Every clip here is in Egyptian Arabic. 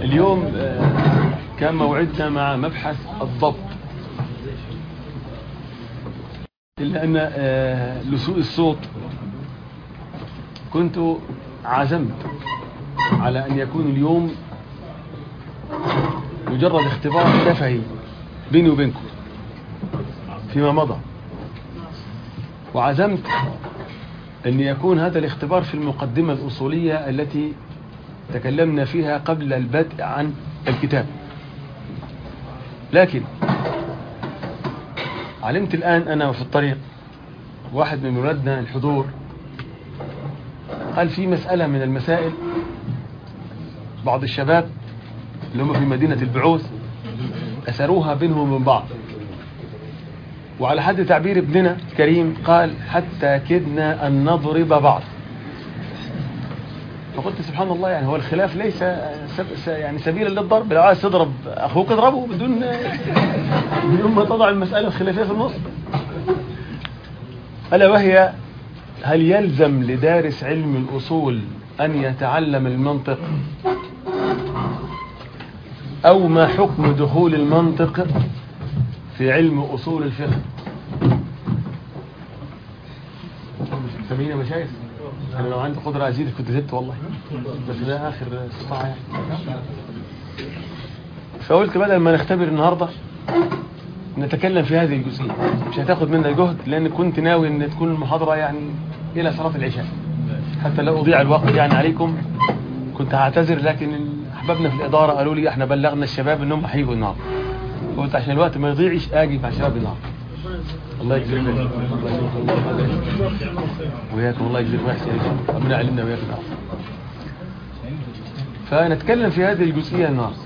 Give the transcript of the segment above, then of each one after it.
اليوم آه، كان موعدنا مع مبحث الضبط إلا أن آه، لسوء الصوت كنت عزمت على أن يكون اليوم مجرد اختبار شفهي بيني وبينكم فيما مضى وعزمت أن يكون هذا الاختبار في المقدمة الأصولية التي تكلمنا فيها قبل البدء عن الكتاب لكن علمت الآن أنا في الطريق واحد من ولادنا الحضور قال في مسألة من المسائل بعض الشباب اللي هم في مدينة البعوث أثروها بينهم وبين بعض وعلى حد تعبير ابننا كريم قال حتى كدنا أن نضرب بعض فقلت سبحان الله يعني هو الخلاف ليس سب يعني سبيلا للضرب لو عايز تضرب أخوك اضربه بدون بدون ما تضع المسألة الخلافية في النص ألا وهي هل يلزم لدارس علم الأصول أن يتعلم المنطق أو ما حكم دخول المنطق في علم أصول الفقه سامعين يا مشايخ أنا لو عندي قدرة أزيد كنت زدت والله بس ده آخر استطاعة يعني فقلت بدل ما نختبر النهاردة نتكلم في هذه الجزئية مش هتاخد منا جهد لأن كنت ناوي أن تكون المحاضرة يعني إلى صلاة العشاء حتى لا أضيع الوقت يعني عليكم كنت هعتذر لكن أحبابنا في الإدارة قالوا لي احنا بلغنا الشباب أنهم هيجوا النهاردة قلت عشان الوقت ما يضيعش اجي مع شباب النهار الله يجزيك خير وياكم الله يجزيك ويحسن اليكم ربنا يعلمنا وياكم النهار فنتكلم في هذه الجزئيه النهارده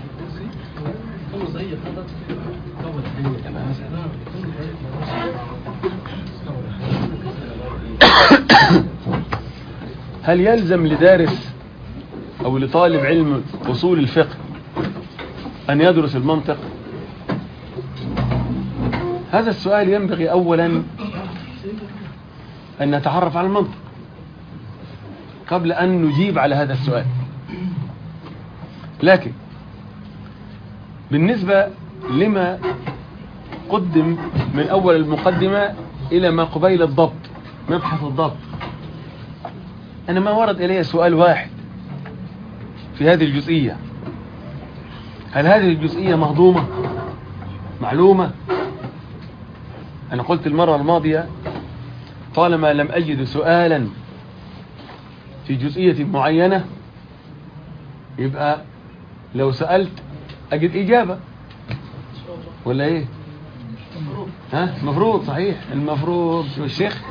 هل يلزم لدارس او لطالب علم اصول الفقه ان يدرس المنطق هذا السؤال ينبغي أولا أن نتعرف على المنطق قبل أن نجيب على هذا السؤال لكن بالنسبة لما قدم من أول المقدمة إلى ما قبيل الضبط مبحث الضبط أنا ما ورد إلي سؤال واحد في هذه الجزئية هل هذه الجزئية مهضومة معلومة أنا قلت المرة الماضية طالما لم أجد سؤالا في جزئية معينة يبقى لو سألت أجد إجابة ولا إيه ها مفروض صحيح المفروض الشيخ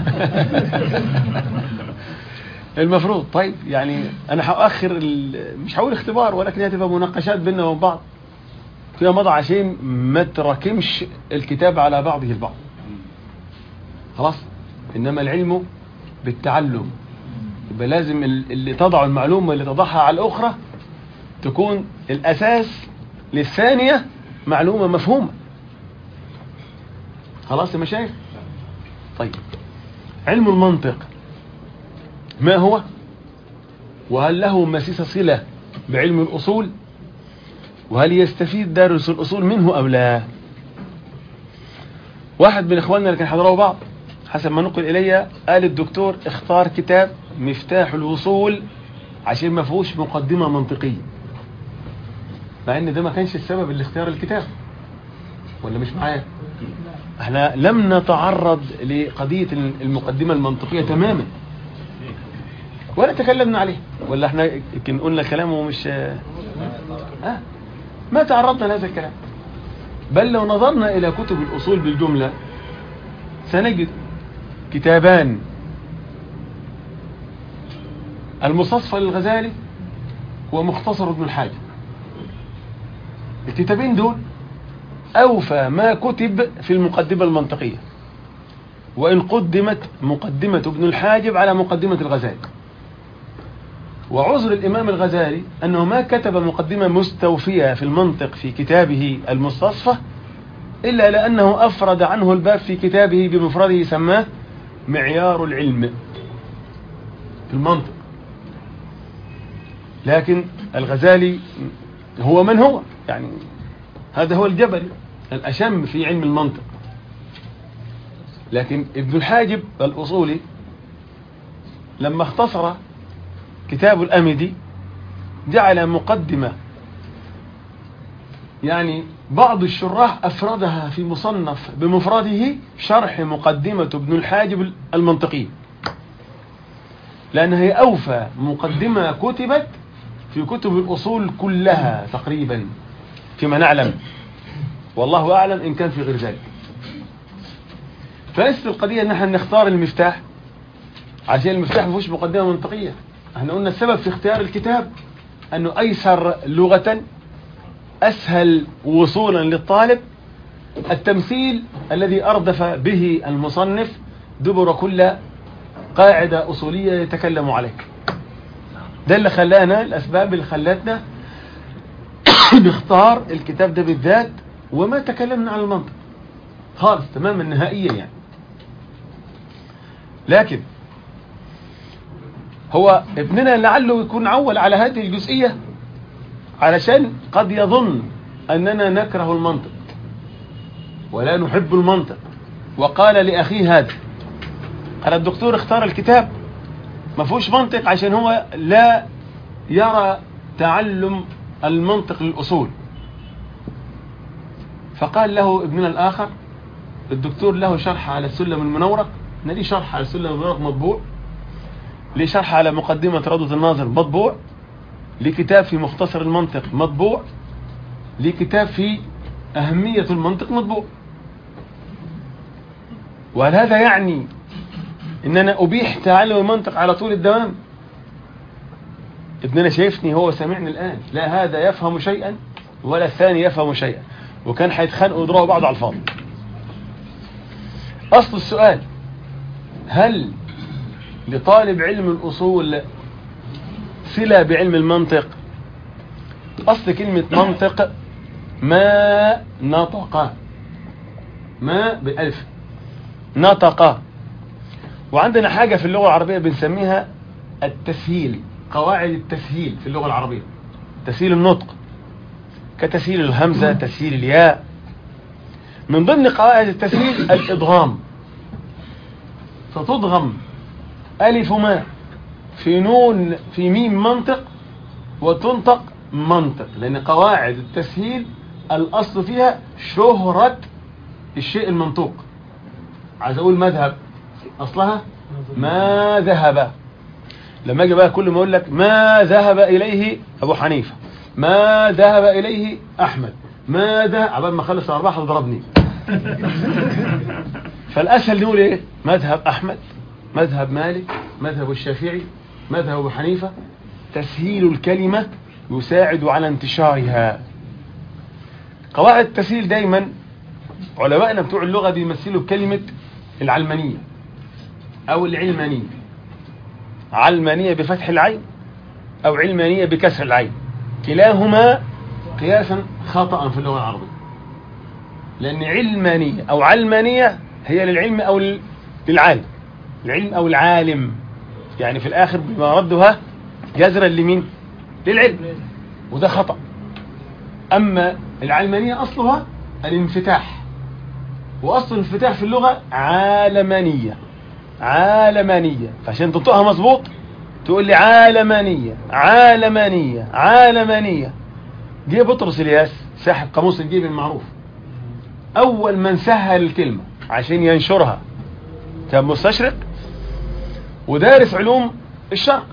المفروض طيب يعني أنا هأخر مش هقول اختبار ولكن هتبقى مناقشات بيننا وبين بعض فيها مضى عشان ما تراكمش الكتاب على بعضه البعض خلاص إنما العلم بالتعلم يبقى لازم اللي تضع المعلومة اللي تضعها على الأخرى تكون الأساس للثانية معلومة مفهومة خلاص يا مشايخ طيب علم المنطق ما هو وهل له مسيس صلة بعلم الأصول وهل يستفيد دارس الأصول منه أو لا واحد من إخواننا اللي كان حضروا بعض حسب ما نقل إلي قال الدكتور اختار كتاب مفتاح الوصول عشان ما فيهوش مقدمة منطقية مع ان ده ما كانش السبب اللي اختيار الكتاب ولا مش معايا احنا لم نتعرض لقضية المقدمة المنطقية تماما ولا تكلمنا عليه ولا احنا يمكن قلنا كلامه مش اه ما تعرضنا لهذا الكلام بل لو نظرنا إلى كتب الأصول بالجملة سنجد كتابان المستصفى للغزالي ومختصر ابن الحاج الكتابين دول أوفى ما كتب في المقدمة المنطقية وإن قدمت مقدمة ابن الحاجب على مقدمة الغزالي وعذر الإمام الغزالي أنه ما كتب مقدمة مستوفية في المنطق في كتابه المستصفى إلا لأنه أفرد عنه الباب في كتابه بمفرده سماه معيار العلم في المنطق لكن الغزالي هو من هو يعني هذا هو الجبل الأشم في علم المنطق لكن ابن الحاجب الأصولي لما اختصر كتاب الأمدي جعل مقدمة يعني بعض الشراح أفردها في مصنف بمفرده شرح مقدمة ابن الحاجب المنطقي لأنها هي أوفى مقدمة كتبت في كتب الأصول كلها تقريبا فيما نعلم والله أعلم إن كان في غير ذلك فليست القضية ان احنا نختار المفتاح عشان المفتاح ما فيهوش مقدمة منطقية احنا قلنا السبب في اختيار الكتاب انه ايسر لغة اسهل وصولا للطالب التمثيل الذي اردف به المصنف دبر كل قاعدة اصولية يتكلم عليه ده اللي خلانا الاسباب اللي خلتنا نختار الكتاب ده بالذات وما تكلمنا عن المنطق خالص تماما نهائيا يعني لكن هو ابننا لعله يكون عول على هذه الجزئية علشان قد يظن أننا نكره المنطق ولا نحب المنطق وقال لأخيه هذا قال الدكتور اختار الكتاب ما فيهوش منطق عشان هو لا يرى تعلم المنطق للأصول فقال له ابننا الآخر الدكتور له شرح على السلم المنورق ليه شرح على السلم المنورق مطبوع ليه شرح على مقدمة روضة الناظر مطبوع ليه كتاب في مختصر المنطق مطبوع ليه كتاب في أهمية المنطق مطبوع وهل هذا يعني ان انا ابيح تعلم المنطق على طول الدوام ابننا شايفني هو سامعني الان لا هذا يفهم شيئا ولا الثاني يفهم شيئا وكان هيتخانقوا ويضربوا بعض على الفاضي اصل السؤال هل لطالب علم الأصول صلة بعلم المنطق أصل كلمة منطق ما نطق ما بألف نطق وعندنا حاجة في اللغة العربية بنسميها التسهيل قواعد التسهيل في اللغة العربية تسهيل النطق كتسهيل الهمزة تسهيل الياء من ضمن قواعد التسهيل الإضغام فتضغم ألف ما في نون في ميم منطق وتنطق منطق لأن قواعد التسهيل الأصل فيها شهرة الشيء المنطوق عايز أقول مذهب أصلها ما ذهب لما أجي بقى كل ما أقول لك ما ذهب إليه أبو حنيفة ما ذهب إليه أحمد ما ذهب عبال ما خلص الأربعة ضربني فالأسهل نقول إيه مذهب أحمد مذهب مالك مذهب الشافعي مذهب أبو حنيفة تسهيل الكلمة يساعد على انتشارها قواعد التسهيل دايما علماءنا بتوع اللغة بيمثلوا بكلمة العلمانية أو العلمانية علمانية بفتح العين أو علمانية بكسر العين كلاهما قياسا خطأ في اللغة العربية لأن علمانية أو علمانية هي للعلم أو للعالم العلم أو العالم يعني في الآخر بما ردها جذرا لمين للعلم وده خطأ أما العلمانية أصلها الانفتاح وأصل الانفتاح في اللغة عالمانية عالمانية فعشان تنطقها مظبوط تقول لي عالمانية عالمانية عالمانية جه بطرس الياس صاحب قاموس الجيب المعروف أول من سهل الكلمة عشان ينشرها كان مستشرق ودارس علوم الشرق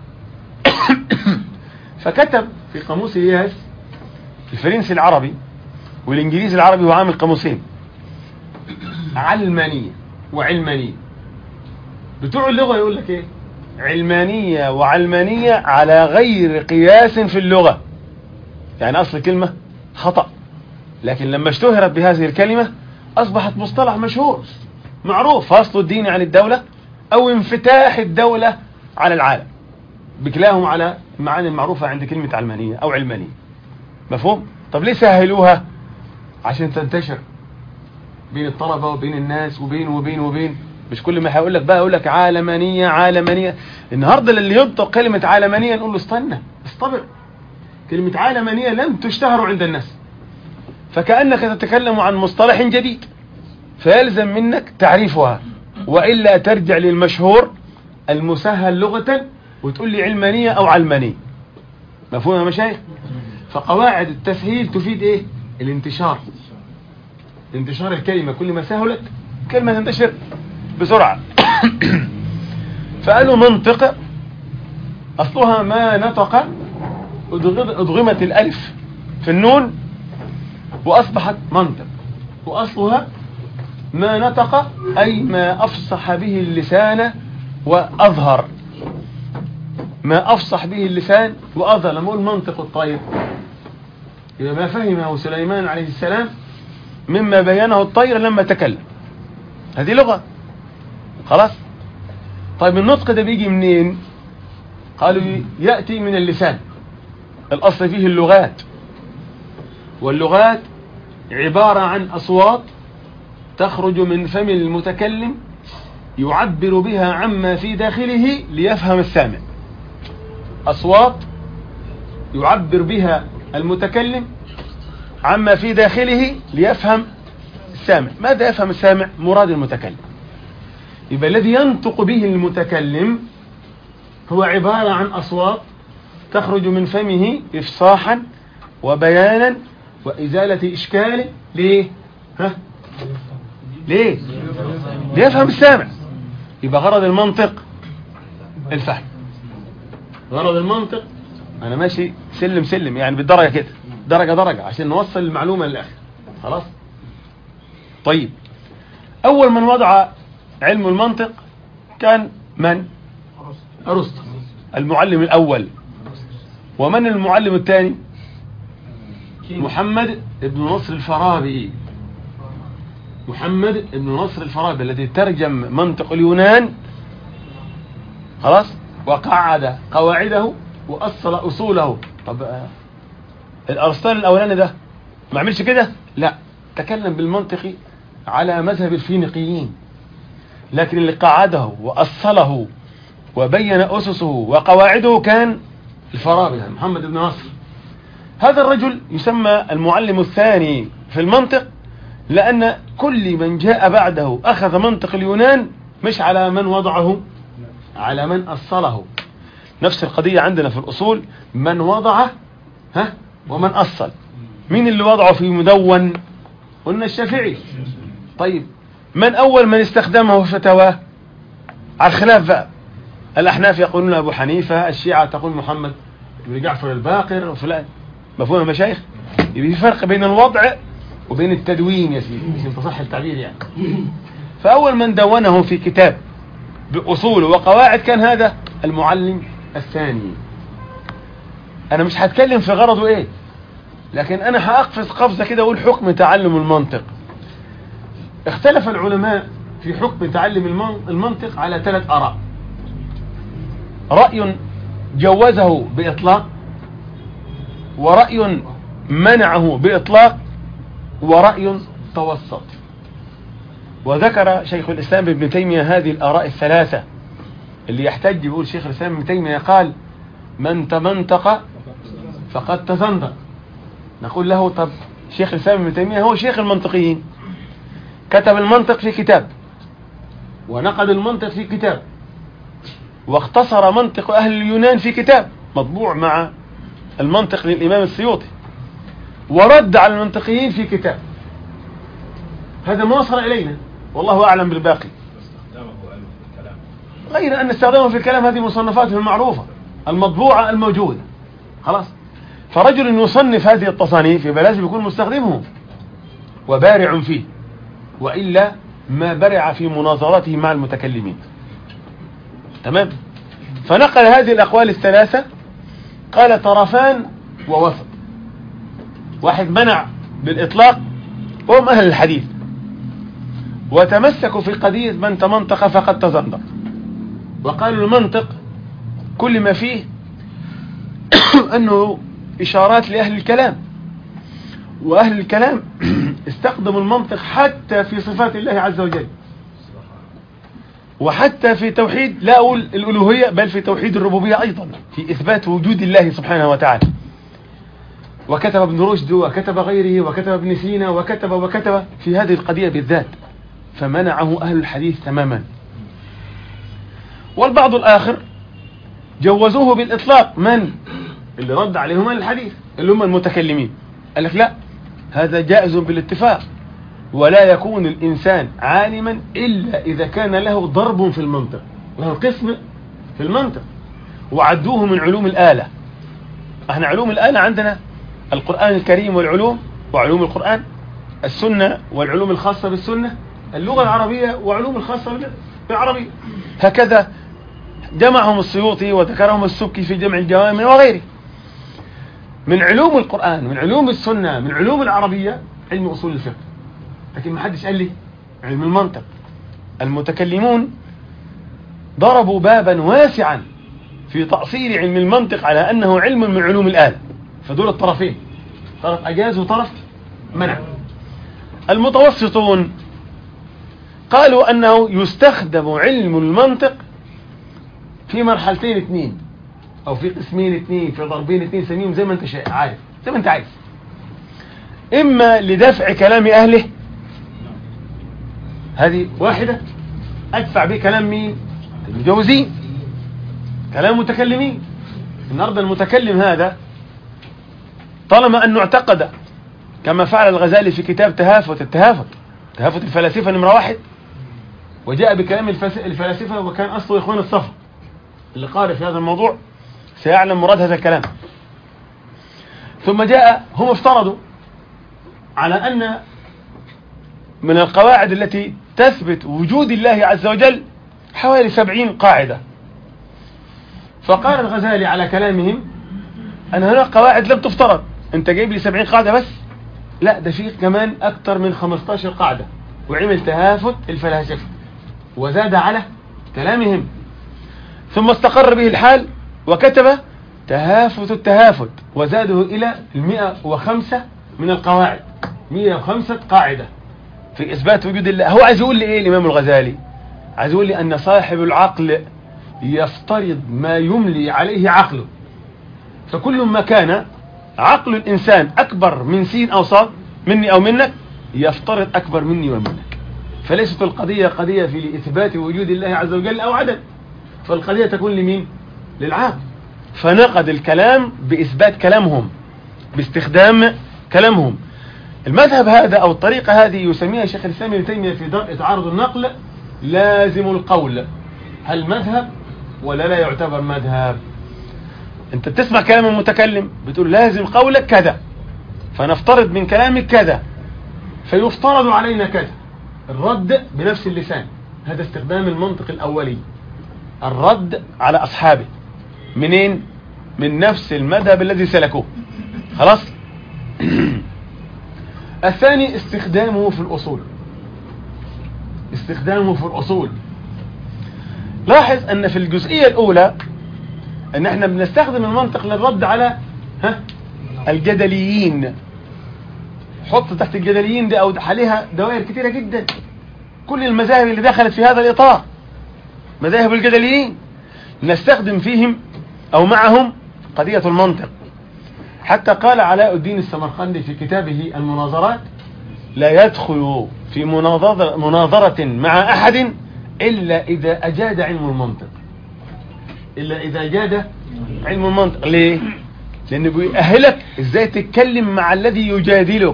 فكتب في قاموس إياس الفرنسي العربي والإنجليزي العربي هو عامل قاموسين علمانية وعلمانية بتوع اللغة يقول لك ايه علمانية وعلمانية على غير قياس في اللغة يعني أصل كلمة خطأ لكن لما اشتهرت بهذه الكلمة أصبحت مصطلح مشهور معروف فصل الدين عن الدولة أو انفتاح الدولة على العالم بكلاهم على المعاني المعروفة عند كلمة علمانية أو علمانية مفهوم؟ طب ليه سهلوها عشان تنتشر بين الطلبة وبين الناس وبين وبين وبين مش كل ما هيقول لك بقى يقول لك عالمانية عالمانية النهاردة اللي ينطق كلمة عالمانية نقول له استنى استبر كلمة علمانية لم تشتهر عند الناس فكأنك تتكلم عن مصطلح جديد فيلزم منك تعريفها وإلا ترجع للمشهور المسهل لغة وتقول لي علمانية أو علمانية مفهوم يا مشايخ فقواعد التسهيل تفيد ايه الانتشار انتشار الكلمة كل ما سهلت كلمة تنتشر بسرعة فقالوا منطق أصلها ما نطق أدغمت الألف في النون وأصبحت منطق وأصلها ما نطق أي ما أفصح به اللسان وأظهر ما أفصح به اللسان وأظهر لما أقول منطق الطير إذا ما فهمه سليمان عليه السلام مما بينه الطير لما تكلم هذه لغة خلاص طيب النطق ده بيجي منين قالوا يأتي من اللسان الأصل فيه اللغات واللغات عبارة عن أصوات تخرج من فم المتكلم يعبر بها عما في داخله ليفهم السامع أصوات يعبر بها المتكلم عما في داخله ليفهم السامع ماذا يفهم السامع مراد المتكلم يبقى الذي ينطق به المتكلم هو عبارة عن أصوات تخرج من فمه إفصاحا وبيانا وإزالة إشكال ليه ها ليه ليفهم السامع يبقى غرض المنطق الفهم غرض المنطق انا ماشي سلم سلم يعني بالدرجة كده درجة درجة عشان نوصل المعلومة للآخر خلاص طيب اول من وضع علم المنطق كان من ارسطو المعلم الاول ومن المعلم الثاني محمد ابن نصر الفارابي محمد ابن نصر الفارابي الذي ترجم منطق اليونان خلاص وقعد قواعده وأصل أصوله طب الأرسطان الأولاني ده ما عملش كده لا تكلم بالمنطق على مذهب الفينيقيين لكن اللي قعده وأصله وبين أسسه وقواعده كان الفارابي محمد بن نصر هذا الرجل يسمى المعلم الثاني في المنطق لأن كل من جاء بعده أخذ منطق اليونان مش على من وضعه على من أصله نفس القضية عندنا في الأصول من وضع ها ومن أصل مين اللي وضعه في مدون قلنا الشافعي طيب من أول من استخدمه في فتواه على الخلاف بقى الأحناف يقولون أبو حنيفة الشيعة تقول محمد بن جعفر الباقر وفلان مفهوم المشايخ يبقى في فرق بين الوضع وبين التدوين يا سيدي عشان تصح التعبير يعني فأول من دونه في كتاب بأصول وقواعد كان هذا المعلم الثاني أنا مش هتكلم في غرضه إيه لكن أنا هأقفز قفزة كده أقول حكم تعلم المنطق اختلف العلماء في حكم تعلم المنطق على ثلاث آراء رأي جوزه بإطلاق ورأي منعه بإطلاق ورأي توسط وذكر شيخ الإسلام ابن تيمية هذه الآراء الثلاثة اللي يحتج يقول شيخ الإسلام ابن تيمية قال من تمنطق فقد تزندق نقول له طب شيخ الإسلام ابن تيمية هو شيخ المنطقيين كتب المنطق في كتاب ونقد المنطق في كتاب واختصر منطق أهل اليونان في كتاب مطبوع مع المنطق للإمام السيوطي ورد على المنطقيين في كتاب هذا ما وصل إلينا والله أعلم بالباقي غير أن استخدامه في الكلام هذه مصنفاته المعروفة المطبوعة الموجودة خلاص فرجل يصنف هذه التصانيف يبقى لازم يكون مستخدمه وبارع فيه وإلا ما برع في مناظرته مع المتكلمين تمام فنقل هذه الأقوال الثلاثة قال طرفان ووسط واحد منع بالإطلاق وهم أهل الحديث وتمسكوا في قضية من تمنطق فقد تزندق وقالوا المنطق كل ما فيه أنه إشارات لأهل الكلام وأهل الكلام استخدموا المنطق حتى في صفات الله عز وجل وحتى في توحيد لا أقول الألوهية بل في توحيد الربوبية أيضا في إثبات وجود الله سبحانه وتعالى وكتب ابن رشد وكتب غيره وكتب ابن سينا وكتب وكتب في هذه القضية بالذات فمنعه أهل الحديث تماما والبعض الآخر جوزوه بالإطلاق من اللي رد عليهم أهل الحديث اللي هم المتكلمين قال لك لا هذا جائز بالاتفاق ولا يكون الإنسان عالما إلا إذا كان له ضرب في المنطق له قسم في المنطق وعدوه من علوم الآلة احنا علوم الآلة عندنا القرآن الكريم والعلوم وعلوم القرآن السنة والعلوم الخاصة بالسنة اللغة العربية وعلوم الخاصة بالعربية هكذا جمعهم السيوطي وذكرهم السبكي في جمع الجوامع وغيره من علوم القرآن من علوم السنة من علوم العربية علم أصول الفقه لكن ما حدش قال لي علم المنطق المتكلمون ضربوا بابا واسعا في تأصيل علم المنطق على أنه علم من علوم الآلة فدول الطرفين طرف أجاز وطرف منع المتوسطون قالوا أنه يستخدم علم المنطق في مرحلتين اثنين أو في قسمين اثنين في ضربين اثنين سميهم زي ما انت شايف عارف زي ما انت عايز إما لدفع كلام أهله هذه واحدة أدفع به كلام مين المجوزين كلام متكلمين النهاردة المتكلم هذا طالما أنه اعتقد كما فعل الغزالي في كتاب تهافت التهافت تهافت الفلاسفة نمرة واحد وجاء بكلام الفلاسفة وكان أصله إخوان الصفا اللي قارئ في هذا الموضوع سيعلم مراد هذا الكلام ثم جاء هم افترضوا على أن من القواعد التي تثبت وجود الله عز وجل حوالي سبعين قاعدة فقال الغزالي على كلامهم أن هناك قواعد لم تفترض أنت جايب لي سبعين قاعدة بس لا ده في كمان أكثر من 15 قاعدة وعمل تهافت الفلاسفة وزاد على كلامهم ثم استقر به الحال وكتب تهافت التهافت وزاده إلى المئة وخمسة من القواعد مئة وخمسة قاعدة في إثبات وجود الله هو عايز يقول لي إيه الإمام الغزالي عايز يقول لي أن صاحب العقل يفترض ما يملي عليه عقله فكل ما كان عقل الإنسان أكبر من سين أو صاد مني أو منك يفترض أكبر مني ومنك فليست القضية قضية في لإثبات وجود الله عز وجل أو عدم فالقضية تكون لمين للعاقل فنقد الكلام بإثبات كلامهم باستخدام كلامهم المذهب هذا أو الطريقة هذه يسميها الشيخ الإسلام ابن تيمية في درء تعارض النقل لازم القول هل مذهب ولا لا يعتبر مذهب انت بتسمع كلام المتكلم بتقول لازم قولك كذا فنفترض من كلامك كذا فيفترض علينا كذا الرد بنفس اللسان هذا استخدام المنطق الأولي الرد على أصحابه منين من نفس المذهب الذي سلكوه خلاص الثاني استخدامه في الأصول استخدامه في الأصول لاحظ أن في الجزئية الأولى أن احنا بنستخدم المنطق للرد على ها الجدليين حط تحت الجدليين دي أو عليها دوائر كثيرة جدا كل المذاهب اللي دخلت في هذا الإطار مذاهب الجدليين نستخدم فيهم أو معهم قضية المنطق حتى قال علاء الدين السمرقندي في كتابه المناظرات لا يدخل في مناظرة, مناظرة مع أحد إلا إذا أجاد علم المنطق إلا إذا أجاد علم المنطق ليه؟ لأنه بيأهلك إزاي تتكلم مع الذي يجادلك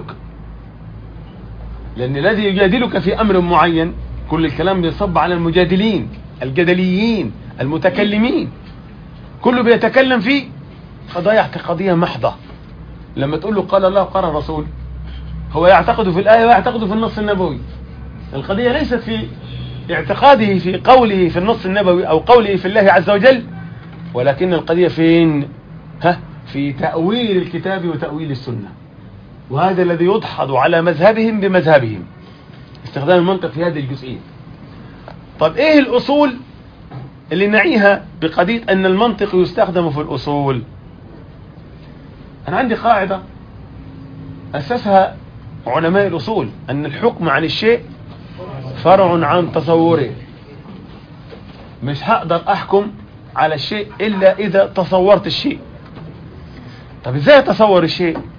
لأن الذي يجادلك في أمر معين كل الكلام بيصب على المجادلين الجدليين المتكلمين كله بيتكلم فيه قضايا كقضية محضة لما تقول له قال الله قال الرسول هو يعتقد في الآية ويعتقد في النص النبوي القضية ليست في اعتقاده في قوله في النص النبوي أو قوله في الله عز وجل ولكن القضية فين ها في تأويل الكتاب وتأويل السنة وهذا الذي يدحض على مذهبهم بمذهبهم استخدام المنطق في هذه الجزئية طب ايه الأصول اللي نعيها بقضية أن المنطق يستخدم في الأصول أنا عندي قاعدة أسسها علماء الأصول أن الحكم عن الشيء فرع عن تصوره مش هقدر أحكم على الشيء إلا إذا تصورت الشيء طب إزاي أتصور الشيء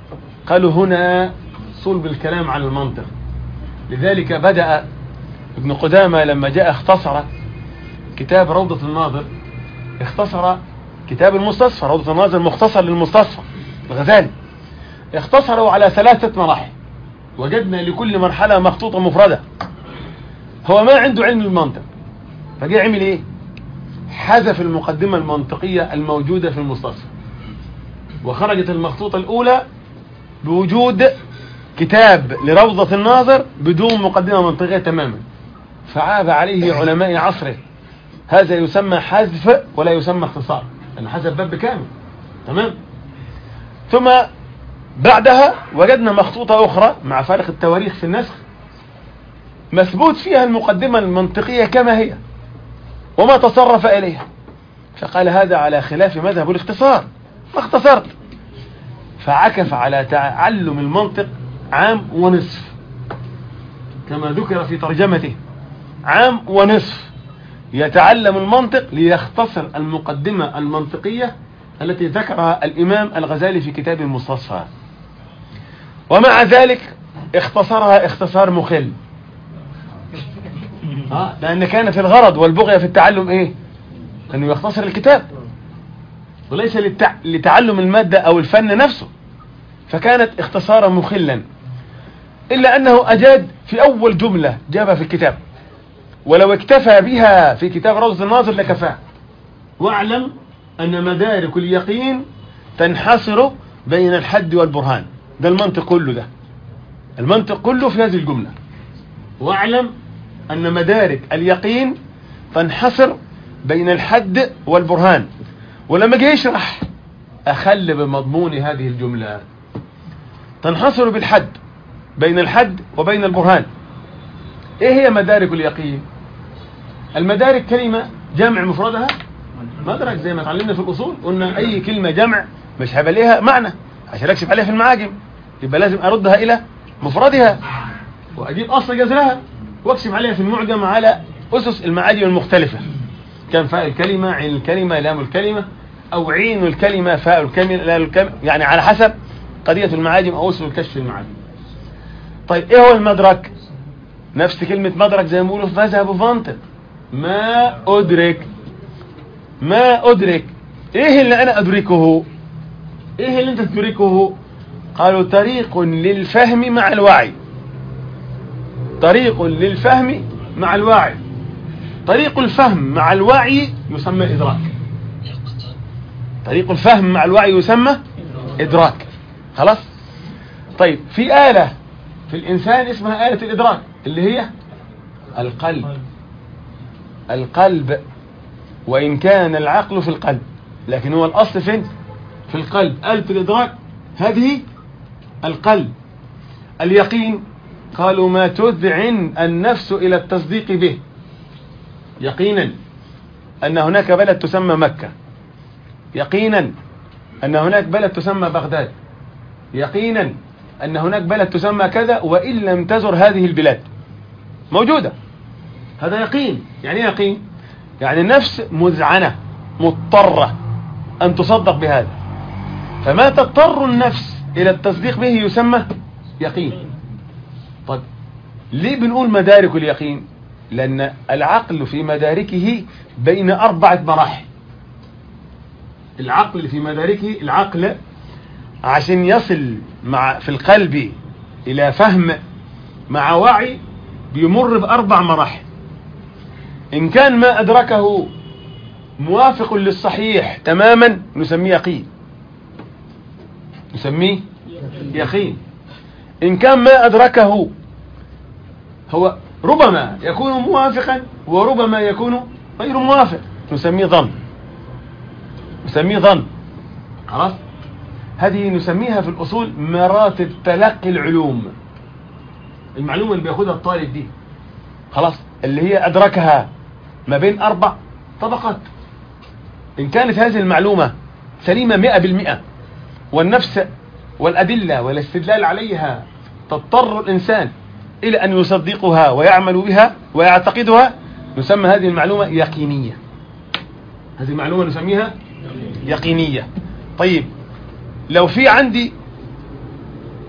قالوا هنا صلب الكلام على المنطق لذلك بدأ ابن قدامة لما جاء اختصر كتاب روضة الناظر اختصر كتاب المستصفى روضة الناظر مختصر للمستصفى الغزالي اختصروا على ثلاثة مراحل وجدنا لكل مرحلة مخطوطة مفردة هو ما عنده علم المنطق فجاء عمل ايه حذف المقدمة المنطقية الموجودة في المستصفى وخرجت المخطوطة الأولى بوجود كتاب لروضة الناظر بدون مقدمة منطقية تماما فعاب عليه علماء عصره هذا يسمى حذف ولا يسمى اختصار لأنه حذف باب كامل تمام ثم بعدها وجدنا مخطوطة أخرى مع فارق التواريخ في النسخ مثبوت فيها المقدمة المنطقية كما هي وما تصرف إليها فقال هذا على خلاف مذهب الاختصار ما اختصرت فعكف على تعلم المنطق عام ونصف كما ذكر في ترجمته عام ونصف يتعلم المنطق ليختصر المقدمة المنطقية التي ذكرها الإمام الغزالي في كتاب المستصفى ومع ذلك اختصرها اختصار مخل آه لأن كانت الغرض والبغية في التعلم ايه انه يختصر الكتاب وليس للتع... لتعلم المادة او الفن نفسه فكانت اختصارا مخلا إلا أنه أجاد في أول جملة جابها في الكتاب ولو اكتفى بها في كتاب روضة الناظر لكفاه واعلم أن مدارك اليقين تنحصر بين الحد والبرهان ده المنطق كله ده المنطق كله في هذه الجملة واعلم أن مدارك اليقين تنحصر بين الحد والبرهان ولما جه يشرح أخل بمضمون هذه الجملة تنحصر بالحد بين الحد وبين البرهان ايه هي مدارك اليقين المدارك كلمة جمع مفردها مدرك زي ما اتعلمنا في الأصول قلنا أي كلمة جمع مش هيبقى ليها معنى عشان أكشف عليها في المعاجم يبقى لازم أردها إلى مفردها وأجيب أصل جذرها واكشف عليها في المعجم على أسس المعاجم المختلفة كان فاء الكلمة عين الكلمة لام الكلمة أو عين الكلمة فاء الكلمة لام الكلمة يعني على حسب قضية المعاجم أو أسس الكشف المعاجم طيب إيه هو المدرك نفس كلمة مدرك زي ما بيقولوا في مذهب فانتر ما أدرك ما أدرك إيه اللي أنا أدركه إيه اللي أنت تدركه قالوا طريق للفهم مع الوعي طريق للفهم مع الوعي طريق الفهم مع الوعي يسمى إدراك طريق الفهم مع الوعي يسمى إدراك خلاص طيب في آلة في الإنسان اسمها آلة الإدراك اللي هي القلب القلب وإن كان العقل في القلب لكن هو الأصل فين في القلب آلة الإدراك هذه القلب اليقين قالوا ما تذعن النفس إلى التصديق به يقينا أن هناك بلد تسمى مكة يقينا أن هناك بلد تسمى بغداد يقينا أن هناك بلد تسمى كذا وإن لم تزر هذه البلاد موجودة هذا يقين يعني يقين يعني النفس مذعنة مضطرة أن تصدق بهذا فما تضطر النفس إلى التصديق به يسمى يقين طيب ليه بنقول مدارك اليقين لأن العقل في مداركه بين أربعة مراحل العقل في مداركه العقل عشان يصل مع في القلب إلى فهم مع وعي بيمر بأربع مراحل إن كان ما أدركه موافق للصحيح تماما نسميه يقين نسميه يقين إن كان ما أدركه هو ربما يكون موافقا وربما يكون غير موافق نسميه ظن نسميه ظن خلاص هذه نسميها في الأصول مراتب تلقي العلوم المعلومة اللي بياخدها الطالب دي خلاص اللي هي أدركها ما بين أربع طبقات إن كانت هذه المعلومة سليمة مئة بالمئة والنفس والأدلة والاستدلال عليها تضطر الإنسان إلى أن يصدقها ويعمل بها ويعتقدها نسمى هذه المعلومة يقينية هذه المعلومة نسميها يقينية طيب لو في عندي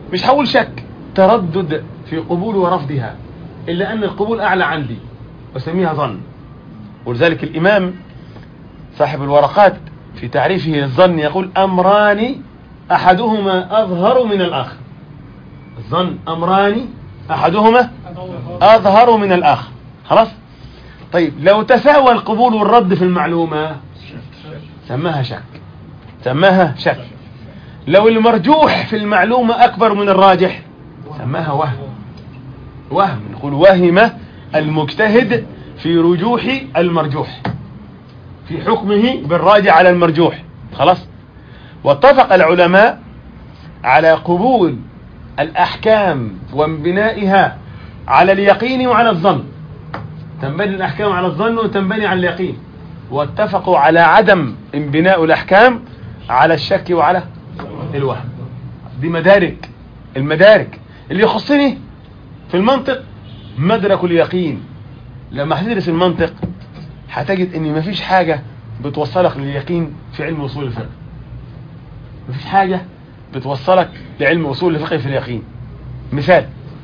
مش هقول شك تردد في قبول ورفضها إلا أن القبول أعلى عندي وسميها ظن ولذلك الإمام صاحب الورقات في تعريفه للظن يقول أمران أحدهما أظهر من الآخر الظن أمران أحدهما أظهر من الآخر خلاص طيب لو تساوى القبول والرد في المعلومة سماها شك سماها شك لو المرجوح في المعلومة أكبر من الراجح سماها وهم وهم نقول وهم المجتهد في رجوح المرجوح في حكمه بالراجع على المرجوح خلاص واتفق العلماء على قبول الأحكام وانبنائها على اليقين وعلى الظن تنبني الأحكام على الظن وتنبني على اليقين واتفقوا على عدم انبناء الأحكام على الشك وعلى الوهم دي مدارك المدارك اللي يخصني في المنطق مدرك اليقين لما هتدرس المنطق هتجد ان مفيش حاجة بتوصلك لليقين في علم اصول الفقه مفيش حاجة بتوصلك لعلم اصول الفقه في اليقين مثال